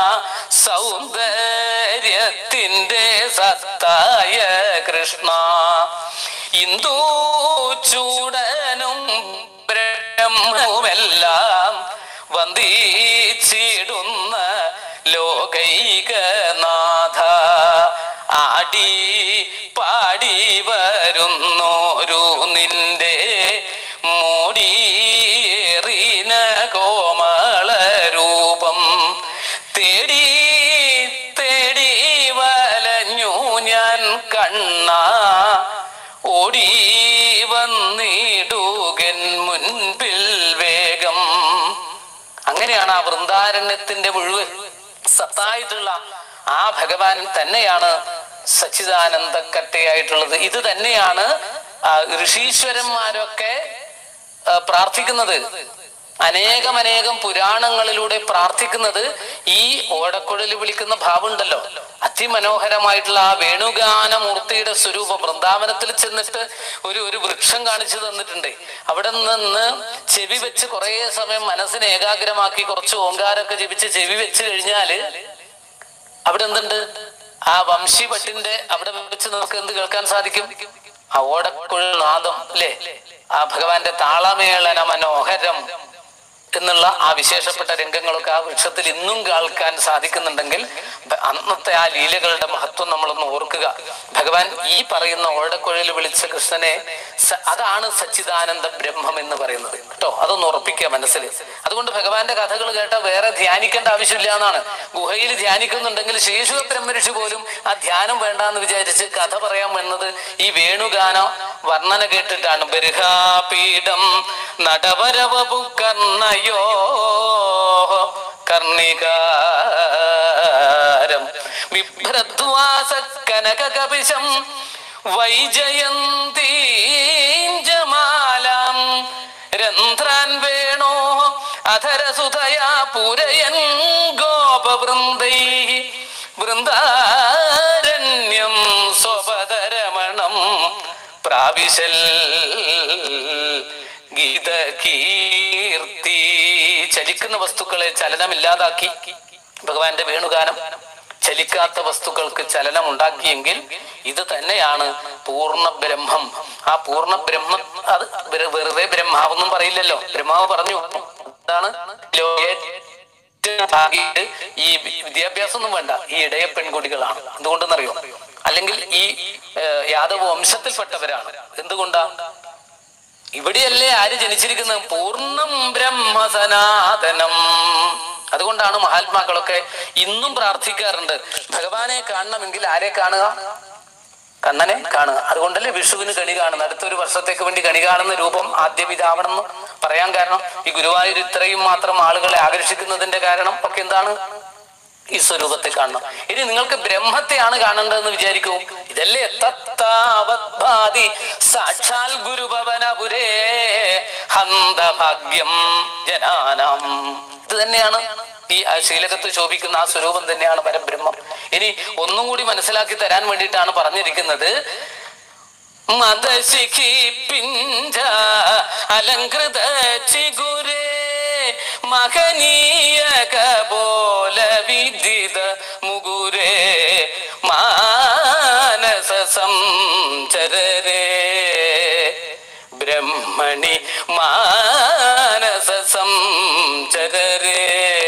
സൗന്ദര്യത്തിന്റെ സത്തായ കൃഷ്ണ ഇന്ദു ചൂടനും ബ്രഹ്മവുമെല്ലാം വന്ദിച്ചിടുന്ന ലോകൈകനാഥ ആടി പാടി വരുന്നോരു നിന്റെ മോടി തേടി തേടി വലഞ്ഞു ഞാൻ കണ്ണ ഓടി വന്നിടുകൻ മുൻപിൽ വേഗം അങ്ങനെയാണ് ആ വൃന്ദാരണ്യത്തിന്റെ മുഴുവൻ സത്തായിട്ടുള്ള ആ ഭഗവാൻ തന്നെയാണ് സച്ചിദാനന്ദക്കട്ടയായിട്ടുള്ളത് ഇത് തന്നെയാണ് ആ ഋഷീശ്വരന്മാരൊക്കെ ആ, പ്രാർത്ഥിക്കുന്നത് അനേകം അനേകം പുരാണങ്ങളിലൂടെ പ്രാർത്ഥിക്കുന്നത് ഈ ഓടക്കുഴൽ വിളിക്കുന്ന ഭാവമുണ്ടല്ലോ അതിമനോഹരമായിട്ടുള്ള ആ വേണുഗാനമൂർത്തിയുടെ സ്വരൂപം വൃന്ദാവനത്തിൽ ചെന്നിട്ട് ഒരു ഒരു വൃക്ഷം കാണിച്ചു തന്നിട്ടുണ്ട് അവിടെ നിന്ന് ചെവി വെച്ച് കുറേ സമയം മനസ്സിനെ ഏകാഗ്രമാക്കി കുറച്ച് ഓങ്കാരമൊക്കെ ജപിച്ച് ചെവി വെച്ച് കഴിഞ്ഞാല് അവിടെ എന്തുണ്ട് ആ വംശി ഭട്ടിന്റെ അവിടെ വെച്ച് നമുക്ക് എന്ത് കേൾക്കാൻ സാധിക്കും ആ ഓടക്കുഴൽ നാദം അല്ലേ ആ ഭഗവാന്റെ താളമേളന മനോഹരം എന്നുള്ള ആ വിശേഷപ്പെട്ട രംഗങ്ങളൊക്കെ ആ വൃക്ഷത്തിൽ ഇന്നും കേൾക്കാൻ സാധിക്കുന്നുണ്ടെങ്കിൽ ഭ- അന്നത്തെ ആ ലീലകളുടെ മഹത്വം നമ്മളൊന്ന് ഓർക്കുക ഭഗവാൻ ഈ പറയുന്ന ഓടക്കുഴൽ വിളിച്ച കൃഷ്ണനെ സ- അതാണ് സച്ചിദാനന്ദ ബ്രഹ്മം എന്ന് പറയുന്നത് കേട്ടോ അതൊന്ന് ഉറപ്പിക്കുക മനസ്സിൽ അതുകൊണ്ട് ഭഗവാന്റെ കഥകൾ കേട്ടാൽ വേറെ ധ്യാനിക്കേണ്ട ആവശ്യമില്ല എന്നാണ് ഗുഹയിൽ ധ്യാനിക്കുന്നുണ്ടെങ്കിൽ ശേഷുവ ബ്രഹ്മഋഷി പോലും ആ ധ്യാനം വേണ്ടാന്ന് വിചാരിച്ച് കഥ പറയാൻ വന്നത് ഈ വേണുഗാന വർണ്ണന കേട്ടിട്ടാണ് ബർഹാപീഠം നടവരവപു കർണയോ കർണികാരം വിഭ്രദ്വാസ കനക കപിശം വൈജയന്തീഞ്ചമാലാം രന്ധ്രാൻ വേണോ അധരസുതയാ പൂരയൻ ഗോപവൃന്ദൈ വൃന്ദാരണ്യം സ്വപദരമണം പ്രാവിശൽ ഗീതകീർത്തി ചലിക്കുന്ന വസ്തുക്കളെ ചലനമില്ലാതാക്കി ഭഗവാന്റെ വേണുഗാനം ചലിക്കാത്ത വസ്തുക്കൾക്ക് ചലനം ഉണ്ടാക്കിയെങ്കിൽ ഇത് തന്നെയാണ് പൂർണ്ണ ബ്രഹ്മം ആ പൂർണ്ണ ബ്രഹ്മം അത് വെറു- വെറുതെ ബ്രഹ്മാവെന്നും പറയില്ലല്ലോ ബ്രഹ്മാവ് പറഞ്ഞു എന്താണ് ഏറ്റവും ഭാഗ്യത് ഈ വിദ്യാഭ്യാസം ഒന്നും വേണ്ട ഈ ഇടയ പെൺകുട്ടികളാണ് എന്തുകൊണ്ടെന്നറിയോ അല്ലെങ്കിൽ ഈ ഏഹ്, യാദവ വംശത്തിൽപ്പെട്ടവരാണ് എന്തുകൊണ്ടാ ഇവിടെയല്ലേ ആര് ജനിച്ചിരിക്കുന്നത് പൂർണ്ണം ബ്രഹ്മസനാതനം അതുകൊണ്ടാണ് മഹാത്മാക്കളൊക്കെ ഇന്നും പ്രാർത്ഥിക്കാറുണ്ട് ഭഗവാനെ കാണണമെങ്കിൽ ആരെ കാണുക കണ്ണനെ കാണുക അതുകൊണ്ടല്ലേ വിഷുവിന് കണി കാണുന്നത് അടുത്തൊരു വർഷത്തേക്ക് വേണ്ടി കണി കാണുന്ന രൂപം ആദ്യം ഇതാവണം എന്ന് പറയാൻ കാരണം ഈ ഗുരുവായൂർ ഇത്രയും മാത്രം ആളുകളെ ആകർഷിക്കുന്നതിന്റെ കാരണം ഒക്കെ എന്താണ് ഈ സ്വരൂപത്തെ കാണണം ഇനി നിങ്ങൾക്ക് ബ്രഹ്മത്തെയാണ് കാണേണ്ടതെന്ന് വിചാരിക്കൂ ഇതല്ലേ തത്താവത്ഭാതി സാക്ഷാൽ ഗുരുഭവനപുരേ ഹന്തഭാഗ്യം ജനാനാം ഇത് തന്നെയാണ് ഈ ആ ശീലകത്ത് ശോഭിക്കുന്ന ആ സ്വരൂപം തന്നെയാണ് പരബ്രഹ്മം ഇനി ഒന്നും കൂടി മനസ്സിലാക്കി തരാൻ വേണ്ടിയിട്ടാണ് പറഞ്ഞിരിക്കുന്നത് മതശിഖി പിഞ്ച അലങ്കൃത ചിഗുരേ മഹനീയക പോല വിദിത മുഗുരേ മാനസ സംചരരേ ബ്രഹ്മണി മാനസ സംചരരേ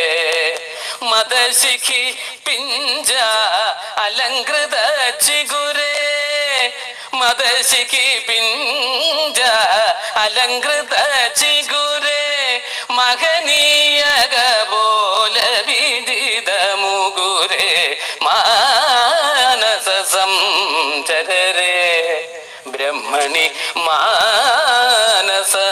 മതശിഖി പിഞ്ച അലങ്കൃത ചിഗുരേ മതശിഖി പിഞ്ച അലങ്കൃത ചിഗുരേ മഹനീയക പോല വിദിത മുഗുരേ മാനസ സംചരരേ ബ്രഹ്മണി മാനസ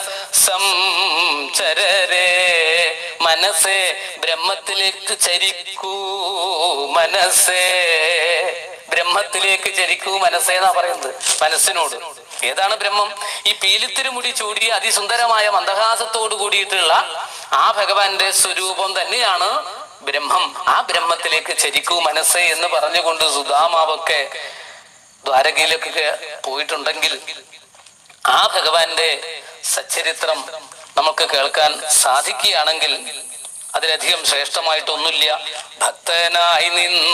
സംചരരേ മനസ്സേ ബ്രഹ്മത്തിലേക്ക് ചരിക്കൂ മനസ്സേ ബ്രഹ്മത്തിലേക്ക് ചരിക്കൂ മനസ്സേ എന്നാ പറയുന്നത് മനസ്സിനോട് ഏതാണ് ബ്രഹ്മം ഈ പീലിത്തിരുമുടി ചൂടി അതിസുന്ദരമായ മന്ദഹാസത്തോട് കൂടിയിട്ടുള്ള ആ ഭഗവാന്റെ സ്വരൂപം തന്നെയാണ് ബ്രഹ്മം ആ ബ്രഹ്മത്തിലേക്ക് ചരിക്കൂ മനസ്സേ എന്ന് പറഞ്ഞുകൊണ്ട് സുധാമാവൊക്കെ ദ്വാരകയിലേക്കൊക്കെ പോയിട്ടുണ്ടെങ്കിൽ ആ ഭഗവാന്റെ സച്ചരിത്രം നമുക്ക് കേൾക്കാൻ സാധിക്കുകയാണെങ്കിൽ അതിലധികം ശ്രേഷ്ഠമായിട്ടൊന്നുമില്ല ഭക്തനായി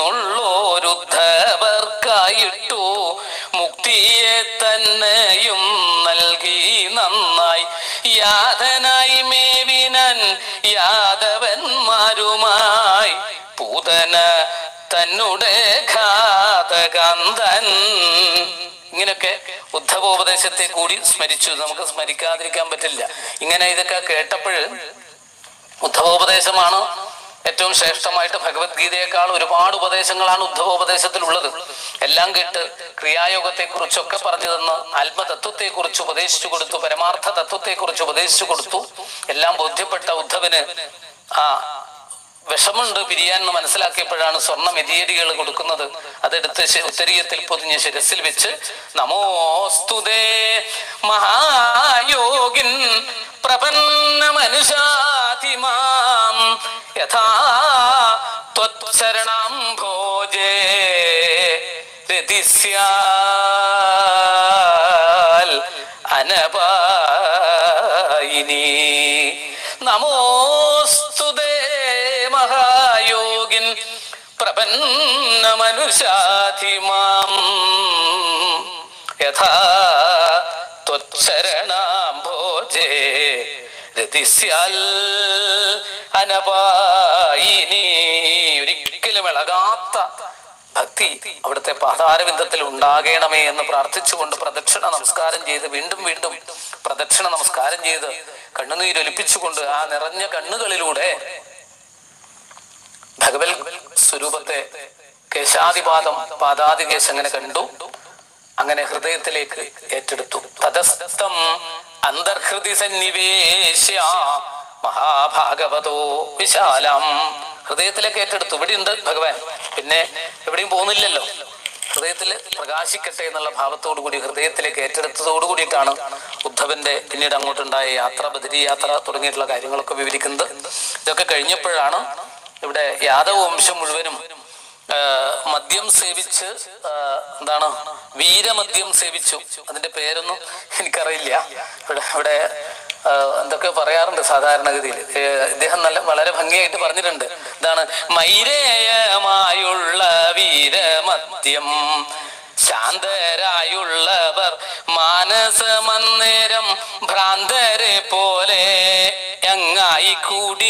നിന്നുള്ളോരുദ്ധവർക്കായിട്ടു മുക്തിയെ തന്നെയും നൽകി നന്നായി യാതനായി മേവിനൻ യാദവന്മാരുമായി പൂതന തന്നുടെ ഘാതകാന്തൻ ഇങ്ങനെയൊക്കെ ഉദ്ധവോപദേശത്തെ കൂടി സ്മരിച്ചു നമുക്ക് സ്മരിക്കാതിരിക്കാൻ പറ്റില്ല ഇങ്ങനെ ഇതൊക്കെ കേട്ടപ്പോൾ ഉദ്ധവോപദേശമാണ് ഏറ്റവും ശ്രേഷ്ഠമായിട്ട് ഭഗവത്ഗീതയെക്കാൾ ഒരുപാട് ഉപദേശങ്ങളാണ് ഉദ്ധവോപദേശത്തിലുള്ളത് എല്ലാം കേട്ട് ക്രിയായോഗത്തെ കുറിച്ചൊക്കെ പറഞ്ഞു തന്ന് ആത്മതത്വത്തെ കുറിച്ച് ഉപദേശിച്ചു കൊടുത്തു പരമാർത്ഥ തത്വത്തെ കുറിച്ച് ഉപദേശിച്ചു കൊടുത്തു എല്ലാം ബോധ്യപ്പെട്ട ഉദ്ധവന് ആ വിഷമുണ്ട് പിരിയാൻ എന്ന് മനസ്സിലാക്കിയപ്പോഴാണ് സ്വർണ്ണ മെതിയടികൾ കൊടുക്കുന്നത് അതെടുത്ത് ശി- ഉത്തരീയത്തിൽ പൊതിഞ്ഞ് ശിരസിൽ വെച്ച് നമോസ്തുതേ മഹായോഗിൻ പ്രപന്ന മനുഷാതിമാം യഥാ ത്വച്ചരണം ഭോജേ രതിസ്യാൽ അനപായിനി നമോസ്തുതേ മഹായോഗിൻ പ്രപന്ന മനുഷാധിമാം യഥാ ത്വച്ചരണാംഭോജേ രതിസ്യാൽ അനപായിനി ഒരിക്കലും ഇളകാത്ത ഭക്തി അവിടുത്തെ പാതാരവിന്ദത്തിൽ ഉണ്ടാകണമേ എന്ന് പ്രാർത്ഥിച്ചുകൊണ്ട് പ്രദക്ഷിണ നമസ്കാരം ചെയ്ത് വീണ്ടും വീണ്ടും പ്രദക്ഷിണ നമസ്കാരം ചെയ്ത് കണ്ണുനീരൊലിപ്പിച്ചുകൊണ്ട് ആ നിറഞ്ഞ കണ്ണുകളിലൂടെ ഭഗവൽ സ്വരൂപത്തെ കേശാദിപാദം പാദാദികേശ് അങ്ങനെ കണ്ടു അങ്ങനെ ഹൃദയത്തിലേക്ക് ഏറ്റെടുത്തു തതസ്ഥം അന്തർഹൃതി സന്നിവേശ്യ മഹാഭാഗവതോ വിശാലം ഹൃദയത്തിലേക്ക് ഏറ്റെടുത്തു ഇവിടെ ഉണ്ട് ഭഗവാൻ പിന്നെ എവിടെയും പോകുന്നില്ലല്ലോ ഹൃദയത്തിൽ പ്രകാശിക്കട്ടെ എന്നുള്ള ഭാവത്തോടു കൂടി ഹൃദയത്തിലേക്ക് ഏറ്റെടുത്തതോടു കൂടിയിട്ടാണ് ഉദ്ധവന്റെ പിന്നീട് അങ്ങോട്ടുണ്ടായ യാത്ര ബദരി യാത്ര തുടങ്ങിയിട്ടുള്ള കാര്യങ്ങളൊക്കെ വിവരിക്കുന്നത് ഇതൊക്കെ കഴിഞ്ഞപ്പോഴാണ് ഇവിടെ യാദവ വംശം മുഴുവനും ആ, മദ്യം സേവിച്ച് ആ, എന്താണ് വീരമദ്യം സേവിച്ചു അതിന്റെ പേരൊന്നും എനിക്കറിയില്ല ഇവിടെ ഇവിടെ ആ, എന്തൊക്കെ പറയാറുണ്ട് സാധാരണഗതിയിൽ ഏ, ഇദ്ദേഹം നല്ല വളരെ ഭംഗിയായിട്ട് പറഞ്ഞിട്ടുണ്ട് ഇതാണ് മൈരേയമായുള്ള വീരമദ്യം ശാന്തരായുള്ളവർ മാനസമന്നേരം ഭ്രാന്തരെ പോലെ എങ്ങായി കൂടി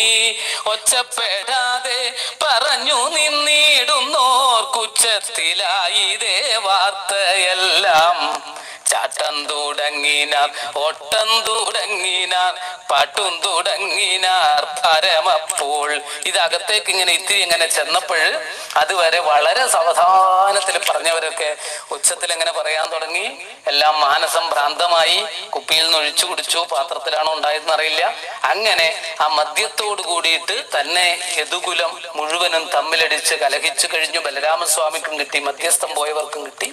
ഒച്ചപ്പെടാതെ പറഞ്ഞു നിന്നിടുന്നോർ കുച്ചത്തിലായി ദേ വാർത്തയെല്ലാം ചാട്ടം തുടങ്ങിനാർ ഓട്ടം തുടങ്ങിനാർ പാട്ടും തുടങ്ങിനാർ പരമപ്പോൾ ഇതകത്തേക്ക് ഇങ്ങനെ ഇത്തിരി ഇങ്ങനെ ചെന്നപ്പോൾ അതുവരെ വളരെ സാവധാനത്തിൽ പറഞ്ഞവരൊക്കെ ഉച്ചത്തിൽ എങ്ങനെ പറയാൻ തുടങ്ങി എല്ലാം മാനസം ഭ്രാന്തമായി കുപ്പിയിൽ നിന്ന് ഒഴിച്ചു കുടിച്ചു പാത്രത്തിലാണോ ഉണ്ടായതെന്ന് അറിയില്ല അങ്ങനെ ആ മദ്യത്തോട് കൂടിയിട്ട് തന്നെ യദുകുലം മുഴുവനും തമ്മിലടിച്ച് കലഹിച്ചു കഴിഞ്ഞു ബലരാമസ്വാമിക്കും കിട്ടി മധ്യസ്ഥം പോയവർക്കും കിട്ടി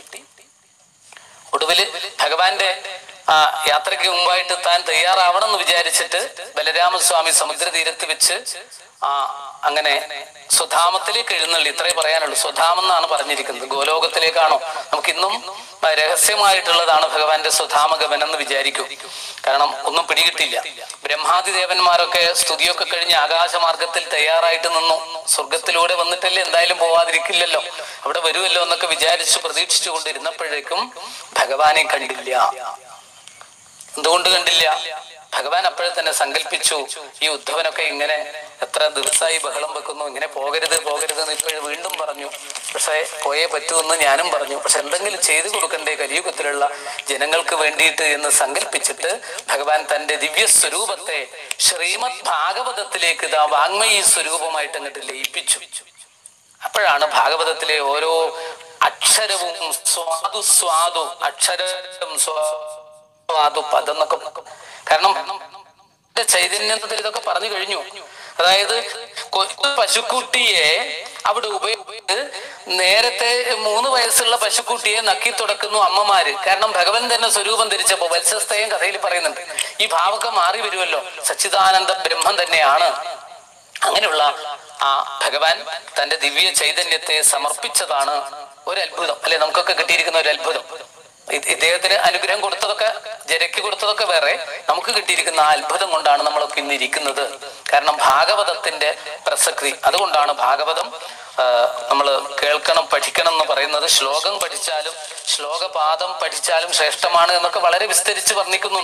ഒടുവില് ഭഗവാന്റെ ആ യാത്രയ്ക്ക് മുമ്പായിട്ട് താൻ തയ്യാറാവണം എന്ന് വിചാരിച്ചിട്ട് ബലരാമസ്വാമി സമുദ്രതീരത്ത് വെച്ച് ആ അങ്ങനെ സ്വധാമത്തിലേക്ക് എഴുന്നള്ളി ഇത്രേ പറയാനുള്ളൂ സ്വധാമം എന്നാണ് പറഞ്ഞിരിക്കുന്നത് ഗോലോകത്തിലേക്കാണോ നമുക്ക് ഇന്നും ആ, രഹസ്യമായിട്ടുള്ളതാണ് ഭഗവാന്റെ സ്വധാമഗമനം എന്ന് വിചാരിക്കും കാരണം ഒന്നും പിടികിട്ടില്ല ബ്രഹ്മാദി ദേവന്മാരൊക്കെ സ്തുതിയൊക്കെ കഴിഞ്ഞ് ആകാശമാർഗത്തിൽ തയ്യാറായിട്ട് നിന്നു സ്വർഗത്തിലൂടെ വന്നിട്ടല്ലേ എന്തായാലും പോവാതിരിക്കില്ലല്ലോ അവിടെ വരുമല്ലോ എന്നൊക്കെ വിചാരിച്ചു പ്രതീക്ഷിച്ചു കൊണ്ടിരുന്നപ്പോഴേക്കും ഭഗവാനെ കണ്ടില്ല എന്തുകൊണ്ട് കണ്ടില്ല ഭഗവാൻ അപ്പോഴെ തന്നെ സങ്കല്പിച്ചു ഈ ഉദ്ധവനൊക്കെ ഇങ്ങനെ എത്ര ദിവസമായി ബഹളം വെക്കുന്നു ഇങ്ങനെ പോകരുത് പോകരുത് എന്ന് ഇപ്പോഴും വീണ്ടും പറഞ്ഞു പക്ഷേ പോയേ പറ്റൂ എന്ന് ഞാനും പറഞ്ഞു പക്ഷെ എന്തെങ്കിലും ചെയ്തു കൊടുക്കണ്ടേ കലിയുഗത്തിലുള്ള ജനങ്ങൾക്ക് വേണ്ടിയിട്ട് എന്ന് സങ്കല്പിച്ചിട്ട് ഭഗവാൻ തന്റെ ദിവ്യ സ്വരൂപത്തെ ശ്രീമദ് ഭാഗവതത്തിലേക്ക് ഇതാ വാങ്മയി സ്വരൂപമായിട്ട് അങ്ങോട്ട് ലയിപ്പിച്ചു അപ്പോഴാണ് ഭാഗവതത്തിലെ ഓരോ അക്ഷരവും സ്വാദു സ്വാദു അക്ഷരം സ്വാദു പദം എന്നൊക്കെ കാരണം ഇതിന്റെ ചൈതന്യത്തിൽ ഇതൊക്കെ പറഞ്ഞു കഴിഞ്ഞു അതായത് കൊച്ചു പശുക്കുട്ടിയെ അവിടെ ഉപയോഗിച്ച് നേരത്തെ മൂന്ന് വയസ്സുള്ള പശുക്കുട്ടിയെ നക്കി തുടക്കുന്നു അമ്മമാര് കാരണം ഭഗവൻ തന്നെ സ്വരൂപം ധരിച്ചപ്പോ വത്സസ്തയും കഥയിൽ പറയുന്നുണ്ട് ഈ ഭാവമൊക്കെ മാറി വരുമല്ലോ സച്ചിദാനന്ദ ബ്രഹ്മം തന്നെയാണ് അങ്ങനെയുള്ള ആ ഭഗവാൻ തന്റെ ദിവ്യ ചൈതന്യത്തെ സമർപ്പിച്ചതാണ് ഒരു അത്ഭുതം അല്ലെ നമുക്കൊക്കെ കിട്ടിയിരിക്കുന്ന ഒരു അത്ഭുതം ഇ- ഇദ്ദേഹത്തിന് അനുഗ്രഹം കൊടുത്തതൊക്കെ ജരയ്ക്ക് കൊടുത്തതൊക്കെ വേറെ നമുക്ക് കിട്ടിയിരിക്കുന്ന ആ അത്ഭുതം കൊണ്ടാണ് നമ്മളൊക്കെ ഇന്ന് ഇരിക്കുന്നത് കാരണം ഭാഗവതത്തിന്റെ പ്രസക്തി അതുകൊണ്ടാണ് ഭാഗവതം നമ്മൾ കേൾക്കണം പഠിക്കണം എന്ന് പറയുന്നത് ശ്ലോകം പഠിച്ചാലും ശ്ലോകപാദം പഠിച്ചാലും ശ്രേഷ്ഠമാണ് എന്നൊക്കെ വളരെ വിസ്തരിച്ച് വർണ്ണിക്കുന്നുണ്ട്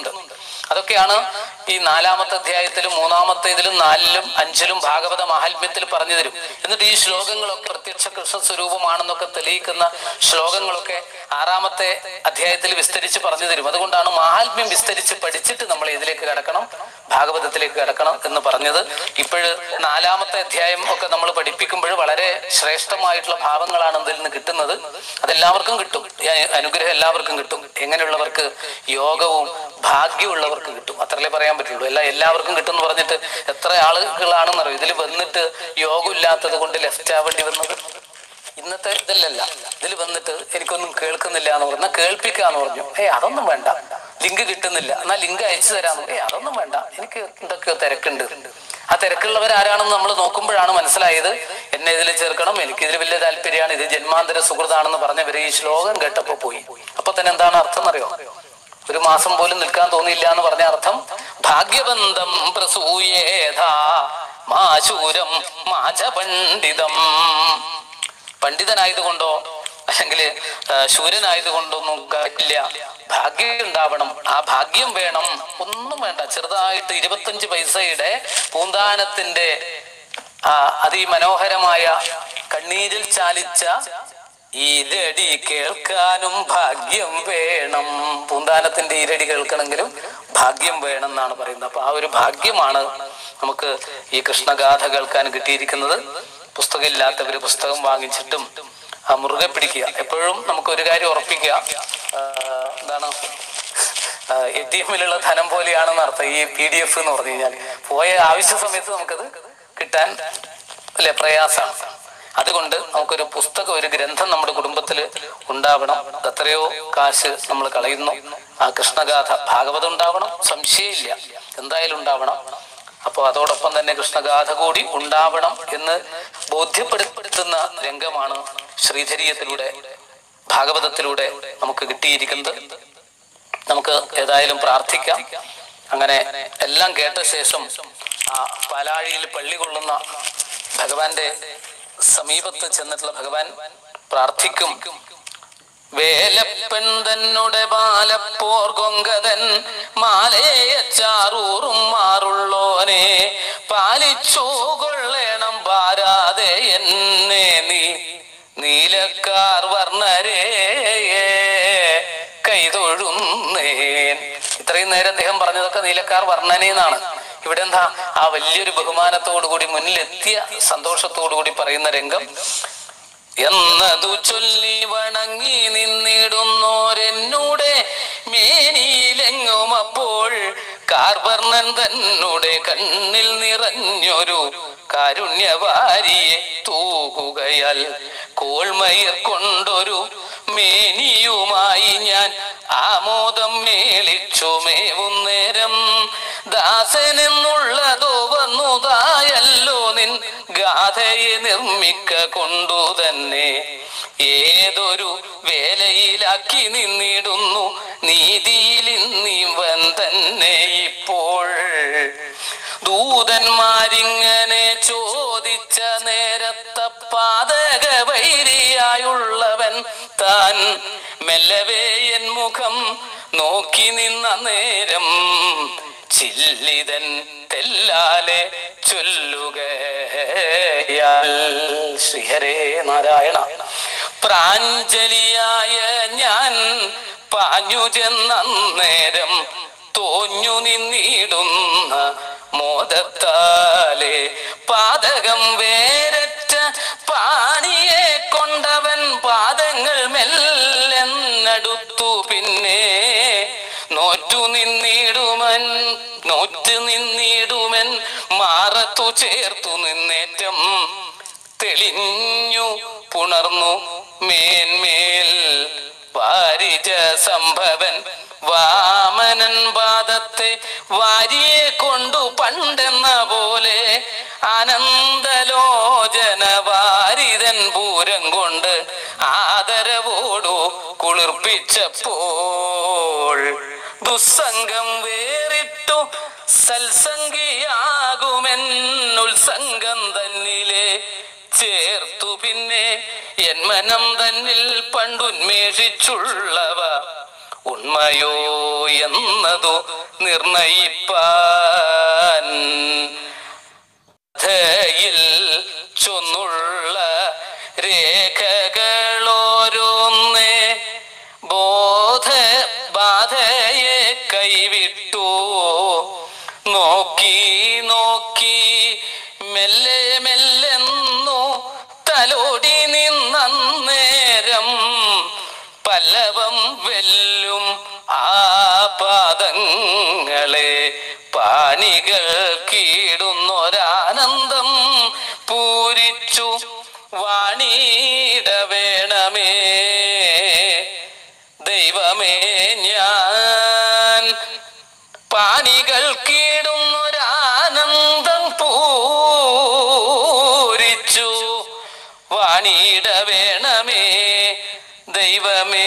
അതൊക്കെയാണ് ഈ നാലാമത്തെ അധ്യായത്തിലും മൂന്നാമത്തെ ഇതിലും നാലിലും അഞ്ചിലും ഭാഗവത മാഹാത്മ്യത്തിൽ പറഞ്ഞു തരും എന്നിട്ട് ഈ ശ്ലോകങ്ങളൊക്കെ പ്രത്യക്ഷ കൃഷ്ണ സ്വരൂപമാണെന്നൊക്കെ തെളിയിക്കുന്ന ശ്ലോകങ്ങളൊക്കെ ആറാമത്തെ അധ്യായത്തിൽ വിസ്തരിച്ച് പറഞ്ഞു തരും അതുകൊണ്ടാണ് മാഹാത്മ്യം വിസ്തരിച്ച് പഠിച്ചിട്ട് നമ്മൾ ഇതിലേക്ക് കടക്കണം ഭാഗവതത്തിലേക്ക് കടക്കണം എന്ന് പറഞ്ഞത് ഇപ്പോഴ് നാലാമത്തെ അധ്യായം ഒക്കെ നമ്മൾ പഠിപ്പിക്കുമ്പോൾ വളരെ ശ്രേഷ്ഠമായിട്ടുള്ള ഭാവങ്ങളാണ് ഇതിൽ നിന്ന് കിട്ടുന്നത് അതെല്ലാവർക്കും കിട്ടും ഈ അനുഗ്രഹം എല്ലാവർക്കും കിട്ടും എങ്ങനെയുള്ളവർക്ക് യോഗവും ഭാഗ്യമുള്ളവർക്ക് കിട്ടും അത്രല്ലേ പറയാൻ പറ്റുള്ളൂ എല്ലാ എല്ലാവർക്കും കിട്ടും എന്ന് പറഞ്ഞിട്ട് എത്ര ആളുകളാണെന്നറിയോ ഇതിൽ വന്നിട്ട് യോഗം ഇല്ലാത്തത് കൊണ്ട് ലെഫ്റ്റ് ആവേണ്ടി വന്നത് ഇന്നത്തെ ഇതിലല്ല ഇതിൽ വന്നിട്ട് എനിക്കൊന്നും കേൾക്കുന്നില്ല എന്ന് പറഞ്ഞാൽ കേൾപ്പിക്കാന്ന് പറഞ്ഞു ഏ അതൊന്നും വേണ്ട ലിങ്ക് കിട്ടുന്നില്ല എന്നാ ലിങ്ക് അയച്ചു തരാന്ന് ഏ അതൊന്നും വേണ്ട എനിക്ക് എന്തൊക്കെയോ തിരക്കുണ്ട് ആ തിരക്കുള്ളവർ ആരാണെന്ന് നമ്മൾ നോക്കുമ്പോഴാണ് മനസ്സിലായത് എന്നെ ഇതിൽ ചേർക്കണം എനിക്ക് ഇതിൽ വലിയ താല്പര്യമാണ് ഇത് ജന്മാന്തര സുഹൃതാണെന്ന് പറഞ്ഞവര് ഈ ശ്ലോകം കേട്ടപ്പോ പോയി അപ്പൊ തന്നെ എന്താണ് അർത്ഥം എന്നറിയോ ഒരു മാസം പോലും നിൽക്കാൻ തോന്നിയില്ല എന്ന് പറഞ്ഞ അർത്ഥം ഭാഗ്യബന്ധം പ്രസൂയേധാ മാശൂരം മാച പണ്ഡിതം പണ്ഡിതനായതുകൊണ്ടോ അല്ലെങ്കിൽ ശൂരനായതുകൊണ്ടൊന്നും കാര്യമില്ല ഭാഗ്യം ഉണ്ടാവണം ആ ഭാഗ്യം വേണം ഒന്നും വേണ്ട ചെറുതായിട്ട് ഇരുപത്തഞ്ച് പൈസയുടെ പൂന്താനത്തിന്റെ ആ അതിമനോഹരമായ കണ്ണീരിൽ ചാലിച്ച ഈരടി കേൾക്കാനും ഭാഗ്യം വേണം പൂന്താനത്തിന്റെ ഈരടി കേൾക്കണമെങ്കിലും ഭാഗ്യം വേണം എന്നാണ് പറയുന്നത് അപ്പൊ ആ ഒരു ഭാഗ്യമാണ് നമുക്ക് ഈ കൃഷ്ണഗാഥ കേൾക്കാൻ കിട്ടിയിരിക്കുന്നത് പുസ്തകം ഇല്ലാത്തവര് പുസ്തകം വാങ്ങിച്ചിട്ടും ആ മുറുകെ പിടിക്കുക എപ്പോഴും നമുക്ക് ഒരു കാര്യം ഉറപ്പിക്കുക ആ, എന്താണ് എ ടി എമ്മിലുള്ള ധനം പോലെയാണെന്ന് അർത്ഥം ഈ പി ഡി എഫ് എന്ന് പറഞ്ഞു കഴിഞ്ഞാൽ പോയ ആവശ്യ സമയത്ത് നമുക്കത് കിട്ടാൻ അല്ലെ പ്രയാസമാണ് അതുകൊണ്ട് നമുക്കൊരു പുസ്തകം ഒരു ഗ്രന്ഥം നമ്മുടെ കുടുംബത്തിൽ ഉണ്ടാവണം എത്രയോ കാശ് നമ്മൾ കളയുന്നു ആ കൃഷ്ണഗാഥ ഭാഗവതം ഉണ്ടാവണം സംശയമില്ല എന്തായാലും ഉണ്ടാവണം അപ്പോൾ അതോടൊപ്പം തന്നെ കൃഷ്ണഗാഥ കൂടി ഉണ്ടാവണം എന്ന് ബോധ്യപ്പെടുത്തുന്ന രംഗമാണ് ശ്രീധരീയത്തിലൂടെ ഭാഗവതത്തിലൂടെ നമുക്ക് കിട്ടിയിരിക്കുന്നത് നമുക്ക് ഏതായാലും പ്രാർത്ഥിക്കാം അങ്ങനെ എല്ലാം കേട്ട ശേഷം ആ പാലാഴിയിൽ പള്ളി കൊള്ളുന്ന ഭഗവാന്റെ സമീപത്ത് ചെന്നിട്ടുള്ള ഭഗവാൻ പ്രാർത്ഥിക്കും വേലപ്പൻ തന്നുടെ ബാലപ്പോർ കൊങ്കതൻ മാലയച്ചാറൂറും മാറുള്ളോനെ പാലിച്ചു കൊള്ളേണം പാരാതെ എന്നെ നീ നീലക്കാർ വർണ്ണരേ കൈതൊഴുന്നേൻ ഇത്രയും നേരം അദ്ദേഹം പറഞ്ഞതൊക്കെ നീലക്കാർ വർണ്ണനേന്നാണ് ഇവിടെ എന്താ ആ വലിയൊരു ബഹുമാനത്തോടു കൂടി മുന്നിലെത്തിയ സന്തോഷത്തോടു കൂടി പറയുന്ന രംഗം എന്നതു ചൊല്ലി വണങ്ങി നിന്നിടുന്നോരെന്നൂടെ മേനിയിലെങ്ങും അപ്പോൾ കാർവർണ്ണൻ തന്നുടെ കണ്ണിൽ നിറഞ്ഞൊരു കാരുണ്യവാരിയെ തൂകുകയാൽ കോൾമയിർ കൊണ്ടൊരു മേനിയുമായി ഞാൻ ആമോദം മേളിച്ചു മേവുന്നേരം ദാസനെന്നുള്ളതോ വന്നുതായല്ലോ നിൻ ഗാഥയെ നിർമ്മിക്ക കൊണ്ടു തന്നെ ഏതൊരു വേലയിലാക്കി നിന്നിടുന്നു നീതിയിൽ ഇന്നിവൻ തന്നെ ഇപ്പോൾ ദൂതന്മാരിങ്ങനെ ചോദിച്ച നേരത്തെ പാതക വൈരിയായുള്ളവൻ താൻ മെല്ലവേ എൻ മുഖം നോക്കി നിന്ന നേരം ചില്ലിതൻ തെല്ലാലെ ചൊല്ലുകയാൽ ശ്രീഹരേ നാരായണ പ്രാഞ്ജലിയായ ഞാൻ പാഞ്ഞു ചെന്നേരം തോഞ്ഞു നിന്നിടുന്ന മോദത്താലെ പാതകം വേരറ്റ പാണിയെ കൊണ്ടവൻ പാദങ്ങൾ മെല്ലെന്നടുത്തു പിന്നെ നോറ്റു നിന്നിടുമൻ നോറ്റു നിന്നിടുമൻ മാറത്തു ചേർത്തു നിന്നേറ്റം തെളിഞ്ഞു പുണർന്നു മേന്മേൽ വാരിജ സംഭവൻ വാമനൻ പാദത്തെ വാരിയെ കൊണ്ടു പണ്ടെന്ന പോലെ ആനന്ദലോചന വാരിതൻ പൂരം കൊണ്ട് ആദരവോടു കുളിർപ്പിച്ചപ്പോൾ ദുസ്സംഗം വേറിട്ടു സൽസംഗിയാകുമെൻ ഉത്സംഗം തന്നിലെ ചേർത്തു പിന്നെ എൻ മനം തന്നിൽ പണ്ടുന്മേഷിച്ചുള്ളവ ഉണ്മയോ എന്നതു നിർണയിപ്പാൻ ധയിൽ ചൊന്നുള്ള രേഖകളോരോന്നേ ബോധ ബാധയെ കൈവിട്ടു നോക്കി നോക്കി മെല്ലെ മെല്ലെന്നു തലോടി നിന്നേരം പല്ലവം വെല്ലും ആ പാദങ്ങളെ പാണികൾ കീടുന്നൊരാനന്ദം പൂരിച്ചു വാണിയിട വേണമേ ദൈവമേ ഞാൻ പാണികൾ കീടുന്നൊരാനന്ദം പൂരിച്ചു വാണിയിട വേണമേ ദൈവമേ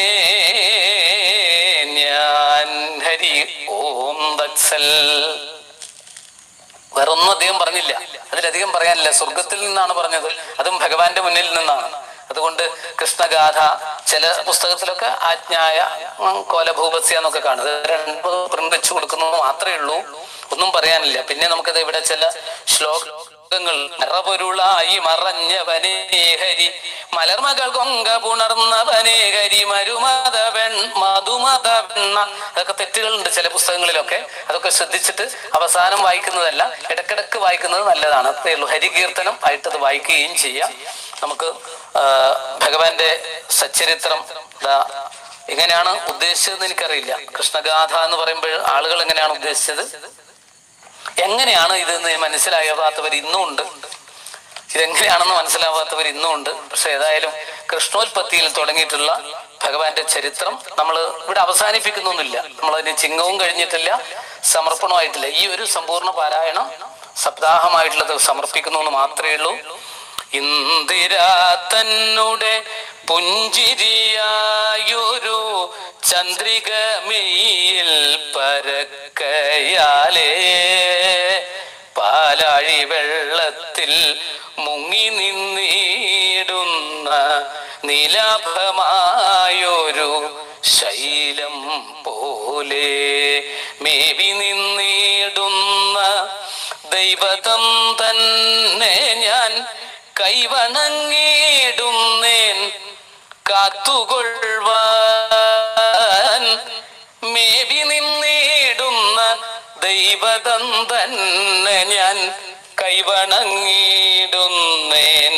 ഞാൻ ഹരി ഓം ദക്സൽ വേറൊന്നും അദ്ദേഹം പറഞ്ഞില്ല അതിലധികം പറയാനില്ല സ്വർഗത്തിൽ നിന്നാണ് പറഞ്ഞത് അതും ഭഗവാന്റെ മുന്നിൽ നിന്നാണ് അതുകൊണ്ട് കൃഷ്ണഗാഥ ചില പുസ്തകത്തിലൊക്കെ ആജ്ഞായ ഉം, കോലഭൂപസ്യ എന്നൊക്കെ കാണും അത് രണ്ട് പ്രിന്റ് വെച്ച് കൊടുക്കുന്നത് മാത്രമേ ഉള്ളൂ ഒന്നും പറയാനില്ല പിന്നെ നമുക്കത് ഇവിടെ ചില ശ്ലോകങ്ങൾ നിറപൊരുളായി മറഞ്ഞവനേ ഹരി മലർമകൾ കൊങ്ക പുണർന്നവനേ ഹരി മരുമത വെൺ മധുമത വെണ്ണ അതൊക്കെ തെറ്റുകളുണ്ട് ചില പുസ്തകങ്ങളിലൊക്കെ അതൊക്കെ ശ്രദ്ധിച്ചിട്ട് അവസാനം വായിക്കുന്നതല്ല ഇടക്കിടക്ക് വായിക്കുന്നത് നല്ലതാണ് അത്രേ ഉള്ളൂ ഹരികീർത്തനം ആയിട്ടത് വായിക്കുകയും ചെയ്യാം നമുക്ക് ആ, ഭഗവാന്റെ സച്ചരിത്രം ദാ എങ്ങനെയാണ് ഉദ്ദേശിച്ചതെന്ന് എനിക്കറിയില്ല കൃഷ്ണഗാഥ എന്ന് പറയുമ്പോൾ ആളുകൾ എങ്ങനെയാണ് ഉദ്ദേശിച്ചത് എങ്ങനെയാണ് ഇതെന്ന് മനസ്സിലാകാത്തവർ ഇന്നും ഉണ്ട് ഇതെങ്ങനെയാണെന്ന് മനസ്സിലാവാത്തവർ ഇന്നും ഉണ്ട് പക്ഷെ ഏതായാലും കൃഷ്ണോൽപത്തിയിൽ തുടങ്ങിയിട്ടുള്ള ഭഗവാന്റെ ചരിത്രം നമ്മൾ ഇവിടെ അവസാനിപ്പിക്കുന്നൊന്നുമില്ല നമ്മൾ അതിന് ചിങ്ങവും കഴിഞ്ഞിട്ടില്ല സമർപ്പണമായിട്ടില്ല ഈ ഒരു സമ്പൂർണ്ണ പാരായണം സപ്താഹമായിട്ടുള്ളത് സമർപ്പിക്കുന്നു എന്ന് മാത്രമേ ഉള്ളൂ ഇന്ദിര തന്നുടെ പുഞ്ചിരിയായൊരു ചന്ദ്രിക മെയ്യിൽ പരക്കയാലേ പാലാഴി വെള്ളത്തിൽ മുങ്ങി നിന്നിടുന്ന നിലാഭമായൊരു ശൈലം പോലെ മേവി നിന്നിടുന്ന ദൈവതം തന്നെ ഞാൻ കൈവണങ്ങിടുന്നേൻ കാത്തുകൊള്ളുവാൻ മേവി നിന്നിടുന്ന ദൈവതം തന്നെ ഞാൻ കൈവണങ്ങിടുന്നേൻ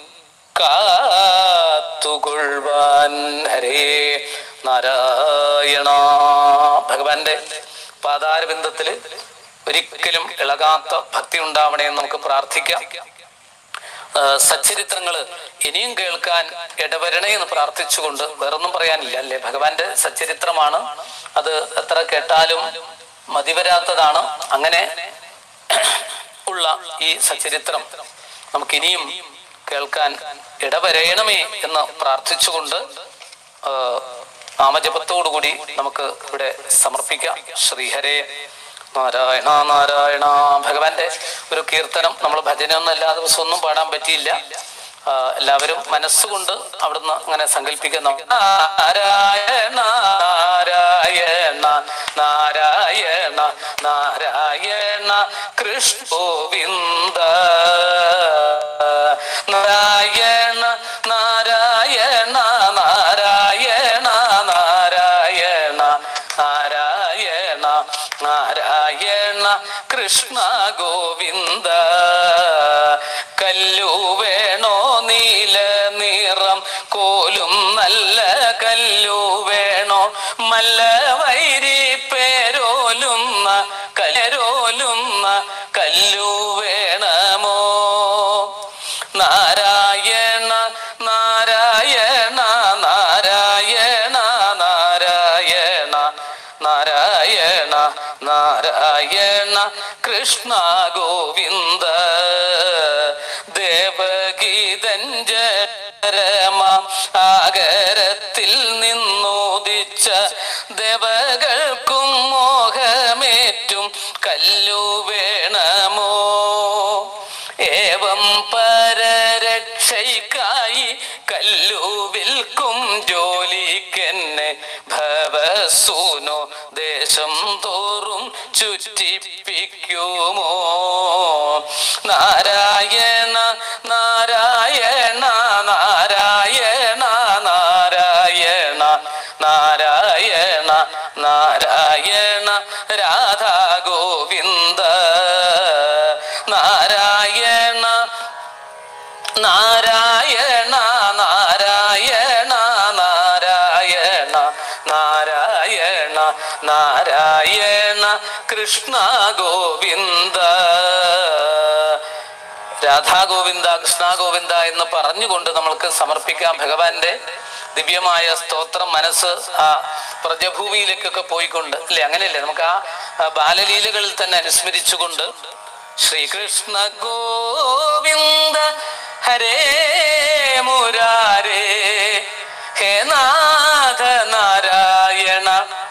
കാത്തുകൊള്ളുവാൻ ഹരേ നാരായണ ഭഗവാന്റെ പാതാരബിന്ദത്തില് ഒരിക്കലും ഇളകാത്ത ഭക്തി ഉണ്ടാവണേ എന്ന് നമുക്ക് പ്രാർത്ഥിക്കാം ആ, സച്ചരിത്രങ്ങള് ഇനിയും കേൾക്കാൻ ഇടവരണേ എന്ന് പ്രാർത്ഥിച്ചുകൊണ്ട് വേറൊന്നും പറയാനില്ല അല്ലേ ഭഗവാന്റെ സച്ചരിത്രമാണ് അത് എത്ര കേട്ടാലും മതിവരാത്തതാണ് അങ്ങനെ ഉള്ള ഈ സച്ചരിത്രം നമുക്ക് ഇനിയും കേൾക്കാൻ ഇടവരയണമേ എന്ന് പ്രാർത്ഥിച്ചുകൊണ്ട് ആ, നാമജപത്തോടുകൂടി നമുക്ക് ഇവിടെ സമർപ്പിക്കാം ശ്രീഹരേ നാരായണ നാരായണ ഭഗവാന്റെ ഒരു കീർത്തനം നമ്മൾ ഭജനയൊന്നും എല്ലാ ദിവസവും ഒന്നും പാടാൻ പറ്റിയില്ല ആ, എല്ലാവരും മനസ്സുകൊണ്ട് അവിടുന്ന് അങ്ങനെ സങ്കല്പിക്കുന്ന നാരായണ നാരായണ നാരായണ നാരായണ കൃഷ്ണോവിന്ദ നാരായണ നാരായണ നാരായണ നാരായണ നാരായണ നാരായണ കൃഷ്ണ ഗോവിന്ദ കല്ലു വേണോ നീല നിറം കോലും നല്ല കല്ലു വേണോ മല്ല വൈരി പേരോലുന്ന കലരോലുന്ന കല്ലു വേണമോ നാരായണ നാരായണ നാരായണ നാരായണ നാരായണ നാരായണ കൃഷ്ണ ഗോവിന്ദ ദേവഗീതഞ്ജരമ ആകരത്തിൽ നിന്നുദിച്ച ദേവകൾക്കും മോഹമേറ്റും കല്ലു വേണമോ ഏവം പരരക്ഷയ്ക്കായി കല്ലു വിൽക്കും ജോലിക്കെന്നെ ഭവ സൂനോ ദേശം തോറും ചുറ്റിപ്പിക്കുമോ നാരായണ നാരായണ നാരായണ നാരായണ നാരായണ നാരായണ രാധാ ഗോവിന്ദ നാരായണ നാരായണ നാരായണ നാരായണ നാരായണ നാരായണ കൃഷ്ണ ഗോവിന്ദ രാധാ ഗോവിന്ദ കൃഷ്ണ ഗോവിന്ദ എന്ന് പറഞ്ഞുകൊണ്ട് നമ്മൾക്ക് സമർപ്പിക്കാം ഭഗവാന്റെ ദിവ്യമായ സ്തോത്രം മനസ്സ് ആ പ്രജഭൂമിയിലേക്കൊക്കെ പോയിക്കൊണ്ട് അല്ലെ അങ്ങനെയല്ലേ നമുക്ക് ആ ആ ബാലലീലകളിൽ തന്നെ അനുസ്മരിച്ചുകൊണ്ട് ശ്രീകൃഷ്ണ ഗോവിന്ദ ഹരേ മുരാരേ ഹേ നാഥ നാരായണ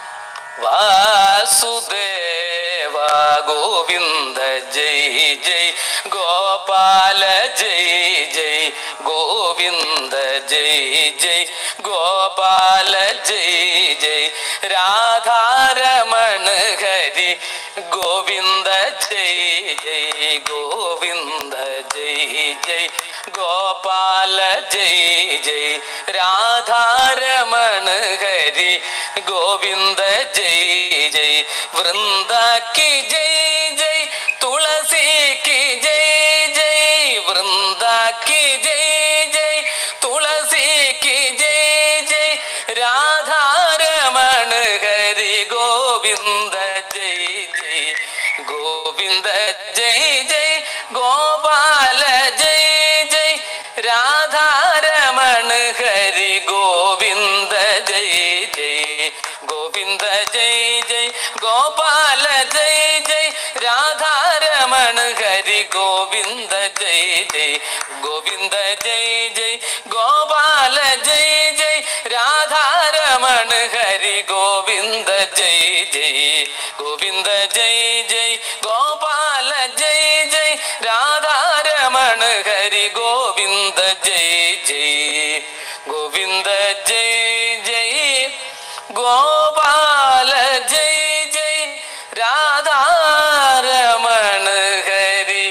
വാസുദേവ ഗോവിന്ദ ജയ് ജയ് ഗോപാല ജയ് ജയ് ഗോവിന്ദ ജയ് ജയ് ഗോപാല ജയ് ജയ് രാധാരമണ ഹരി ഗോവിന്ദ ജയ് ജയ് ഗോവിന്ദ ജയ് ജയ് ഗോപാല ജയ് ജയ് രാധാരമണ ഹരി ഗോവിന്ദ ജയ് ജയ് വൃന്ദ കി ജയ് ജയ് തുളസി കി ജയ് ജയ് വൃന്ദ കി ജയ് ജയ് തുളസി കി ജയ് ജയ് രാധാരമണ ഹരി ഗോവിന്ദ ജയ് ജയ് ഗോവിന്ദ ജയ് ജയ് ഗോപാല ജയ് ജയ് രാധാരമണ ഹരി ഗോവിന്ദ ജയ് ജയ് ഗോവിന്ദ ജയ് ജയ് ഗോപാല ജയ് ജയ് രാധാരമണ ഹരി ഗോവിന്ദ ജയ് ജയ് ഗോവിന്ദ ജയ് ജയ് ഗോപാല ജയ് ജയ് രാധാരമണ ഹരി ഗോവിന്ദ ജയ് ജയ് ഗോവിന്ദ ജയ് ജയ് ഗോപാല ജയ് ജയ് രാധാരമണ ഹരി ഗോവിന്ദ ജയ് ജയ് ഗോവിന്ദ ജയ് ജയ് ഗോപാല ജയ് ജയ് രാധാരമണ ഹരി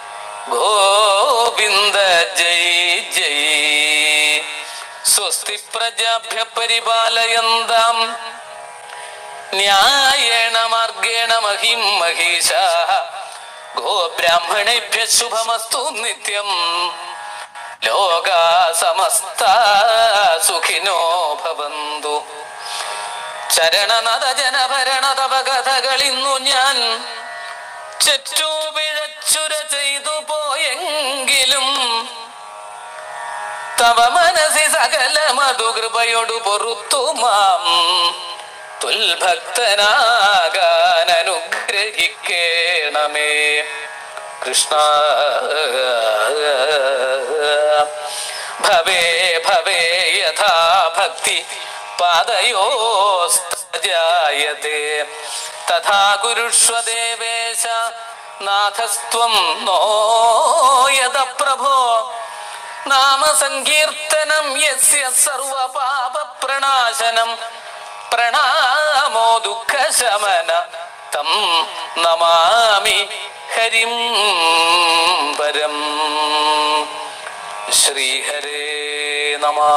ഗോവിന്ദ ജയ് ജയ് സ്വസ്തി പ്രജാഭ്യ പരിപാലയന്താം ന്യായേണ മാർഗേണ മഹിം മഹീഷ ഗോബ്രാഹ്മണേഭ്യ ശുഭമസ്തു നിത്യം ലോകാ സമസ്ത സുഖിനോ ഭവന്തു ചരണനത ജനഭരണ തവ കഥകളിന്നു ഞാൻ ചെറ്റു പിഴച്ചുര ചെയ്തു പോയെങ്കിലും തവ മനസി സകല മധുകൃപയോടു പൊറുത്തു മാം തുൽഭക്തനാകാൻ അനുഗ്രഹിക്കേണമേ കൃഷ്ണ ഭവേ ഭവേ യഥാ ഭക്തി പാദയോസ്തജായത്തെ തഥാ കുരുഷ്വ ദേവേശ നാഥസ്ത്വം നോയത പ്രഭോ നാമസങ്കീർത്തനം യസ്യ സർവപാപ പ്രണാശനം പ്രണാമോ ദുഃഖശമന തം നമാമി ഹരിം പരം ശ്രീഹരേ നമാ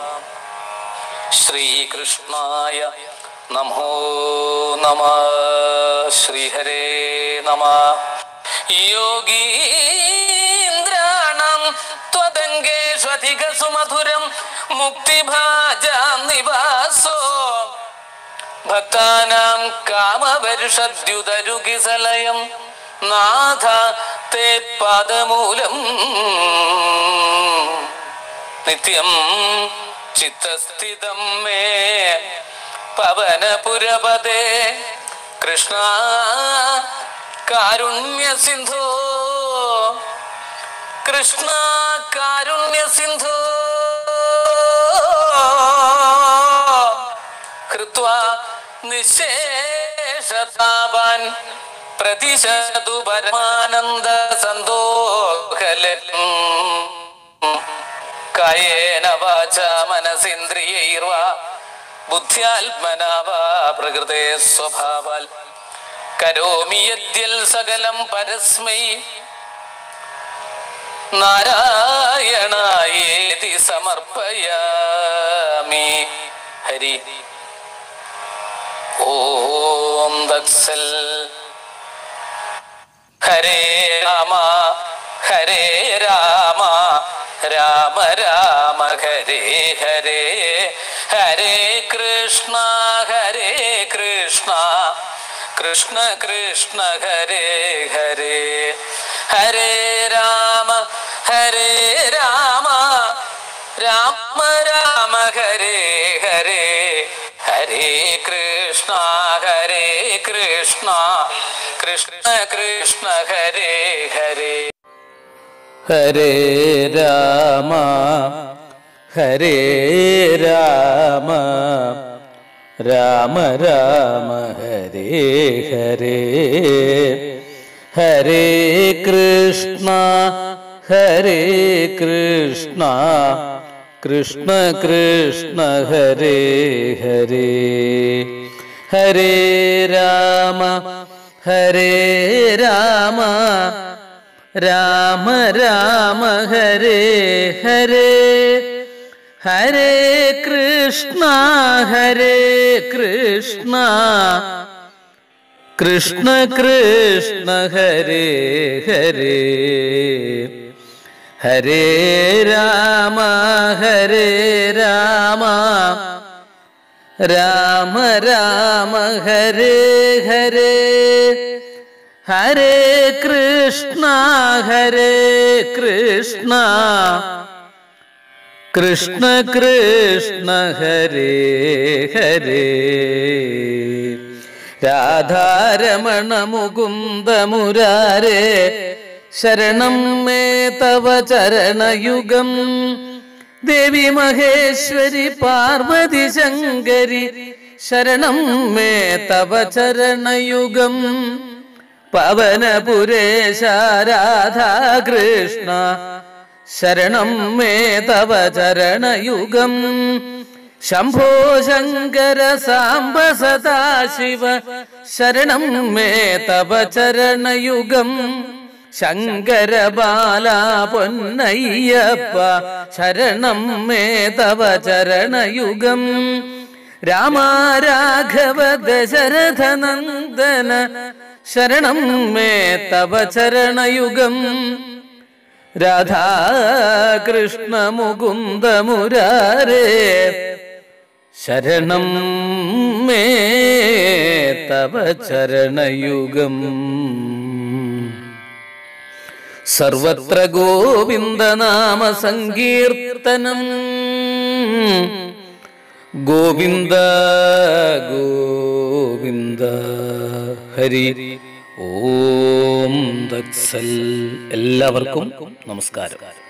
ശ്രീകൃഷ്ണായ നമോ നമ ശ്രീഹരേ നമ യോഗീന്ദ്രാണം ത്വതംഗേഷ്വധിക സുമധുരം മുക്തിഭാജാം നിവാസോ ഭക്താനാം കാമവർഷദ്യുതരുകിസലയം നാഥ തേ പാദമൂലം നിത്യം ചിത്തസ്ഥിതം മേ പവനപുരപദേ കൃഷ്ണ കാരുണ്യ സിന്ധു കൃഷ്ണ കാരുണ്യ സിന്ധു കൃത്വാ നിശേഷതാപാൻ പ്രതിശതു പരമാനന്ദ സന്തോഹലും കായേന വാച മനസിന്ദ്രിയൈർവാ ബുദ്ധ്യാത്മനാവാ പ്രകൃതേ സ്വഭാവാൽ കരോമി യദ്യൽ സകലം പരസ്മൈ നാരായണായേതി സമർപ്പയാമി ഹരി ഓം ദക്സൽ ഹരേ രാമ ഹരേ രാമ രാമ രാമ ഹരേ ഹരേ ഹരേ കൃഷ്ണ ഹരേ കൃഷ്ണ കൃഷ്ണ കൃഷ്ണ ഹരേ ഹരേ ഹരേ രാമ ഹരേ രാമ രാമ രാമ ഹരേ ഹരേ ഹരേ കൃഷ്ണ ഹരേ കൃഷ്ണ കൃഷ്ണ കൃഷ്ണ ഹരേ ഹരേ ഹരേ രാമ ഹരേ രാമ രാമ രാമ ഹരേ ഹരേ ഹരേ കൃഷ്ണ ഹരേ കൃഷ്ണ കൃഷ്ണ കൃഷ്ണ ഹരേ ഹരേ ഹരേ രാമ ഹരേ രാമ രാമ രാമ ഹരേ ഹരേ ഹരേ കൃഷ്ണ ഹരേ കൃഷ്ണ കൃഷ്ണ കൃഷ്ണ ഹരേ ഹരേ ഹരേ രാമ ഹരേ രാമ രാമ രാമ ഹരേ ഹരേ ഹരേ കൃഷ്ണ ഹരേ കൃഷ്ണ കൃഷ്ണ കൃഷ്ണ ഹരേ ഹരേ രാധാരമണ മുകുന്ദ മുരാരേ ശരണം മേ തവ ചരണയുഗം ദേവി മഹേശ്വരി പാർവതി ശങ്കരി ശരണം മേ തവ ചരണയുഗം പവനപുരേശ രാധാകൃഷ്ണ ശരണം മേ തവ ചരണയുഗം ശംഭോ ശങ്കര സാംബ സദാശിവ ശരണം മേ തവ ചരണയുഗം ശങ്കര ബാല പൊന്നയ്യപ്പ ശരണം മേ തവ ചരണയുഗം രാമാരാഘവ ദശരഥ നന്ദന ശരണം മേ തവ ചരണയുഗം രാധാകൃഷ്ണ മുകുന്ദ മുരാരേ ശരണം മേ തവ ചരണയുഗം സർവത്ര ഗോവിന്ദനാമ സങ്കീർത്തനം ഗോവിന്ദ ഗോവിന്ദ ഹരി ഓം ദത്സൽ എല്ലാവർക്കും നമസ്കാരം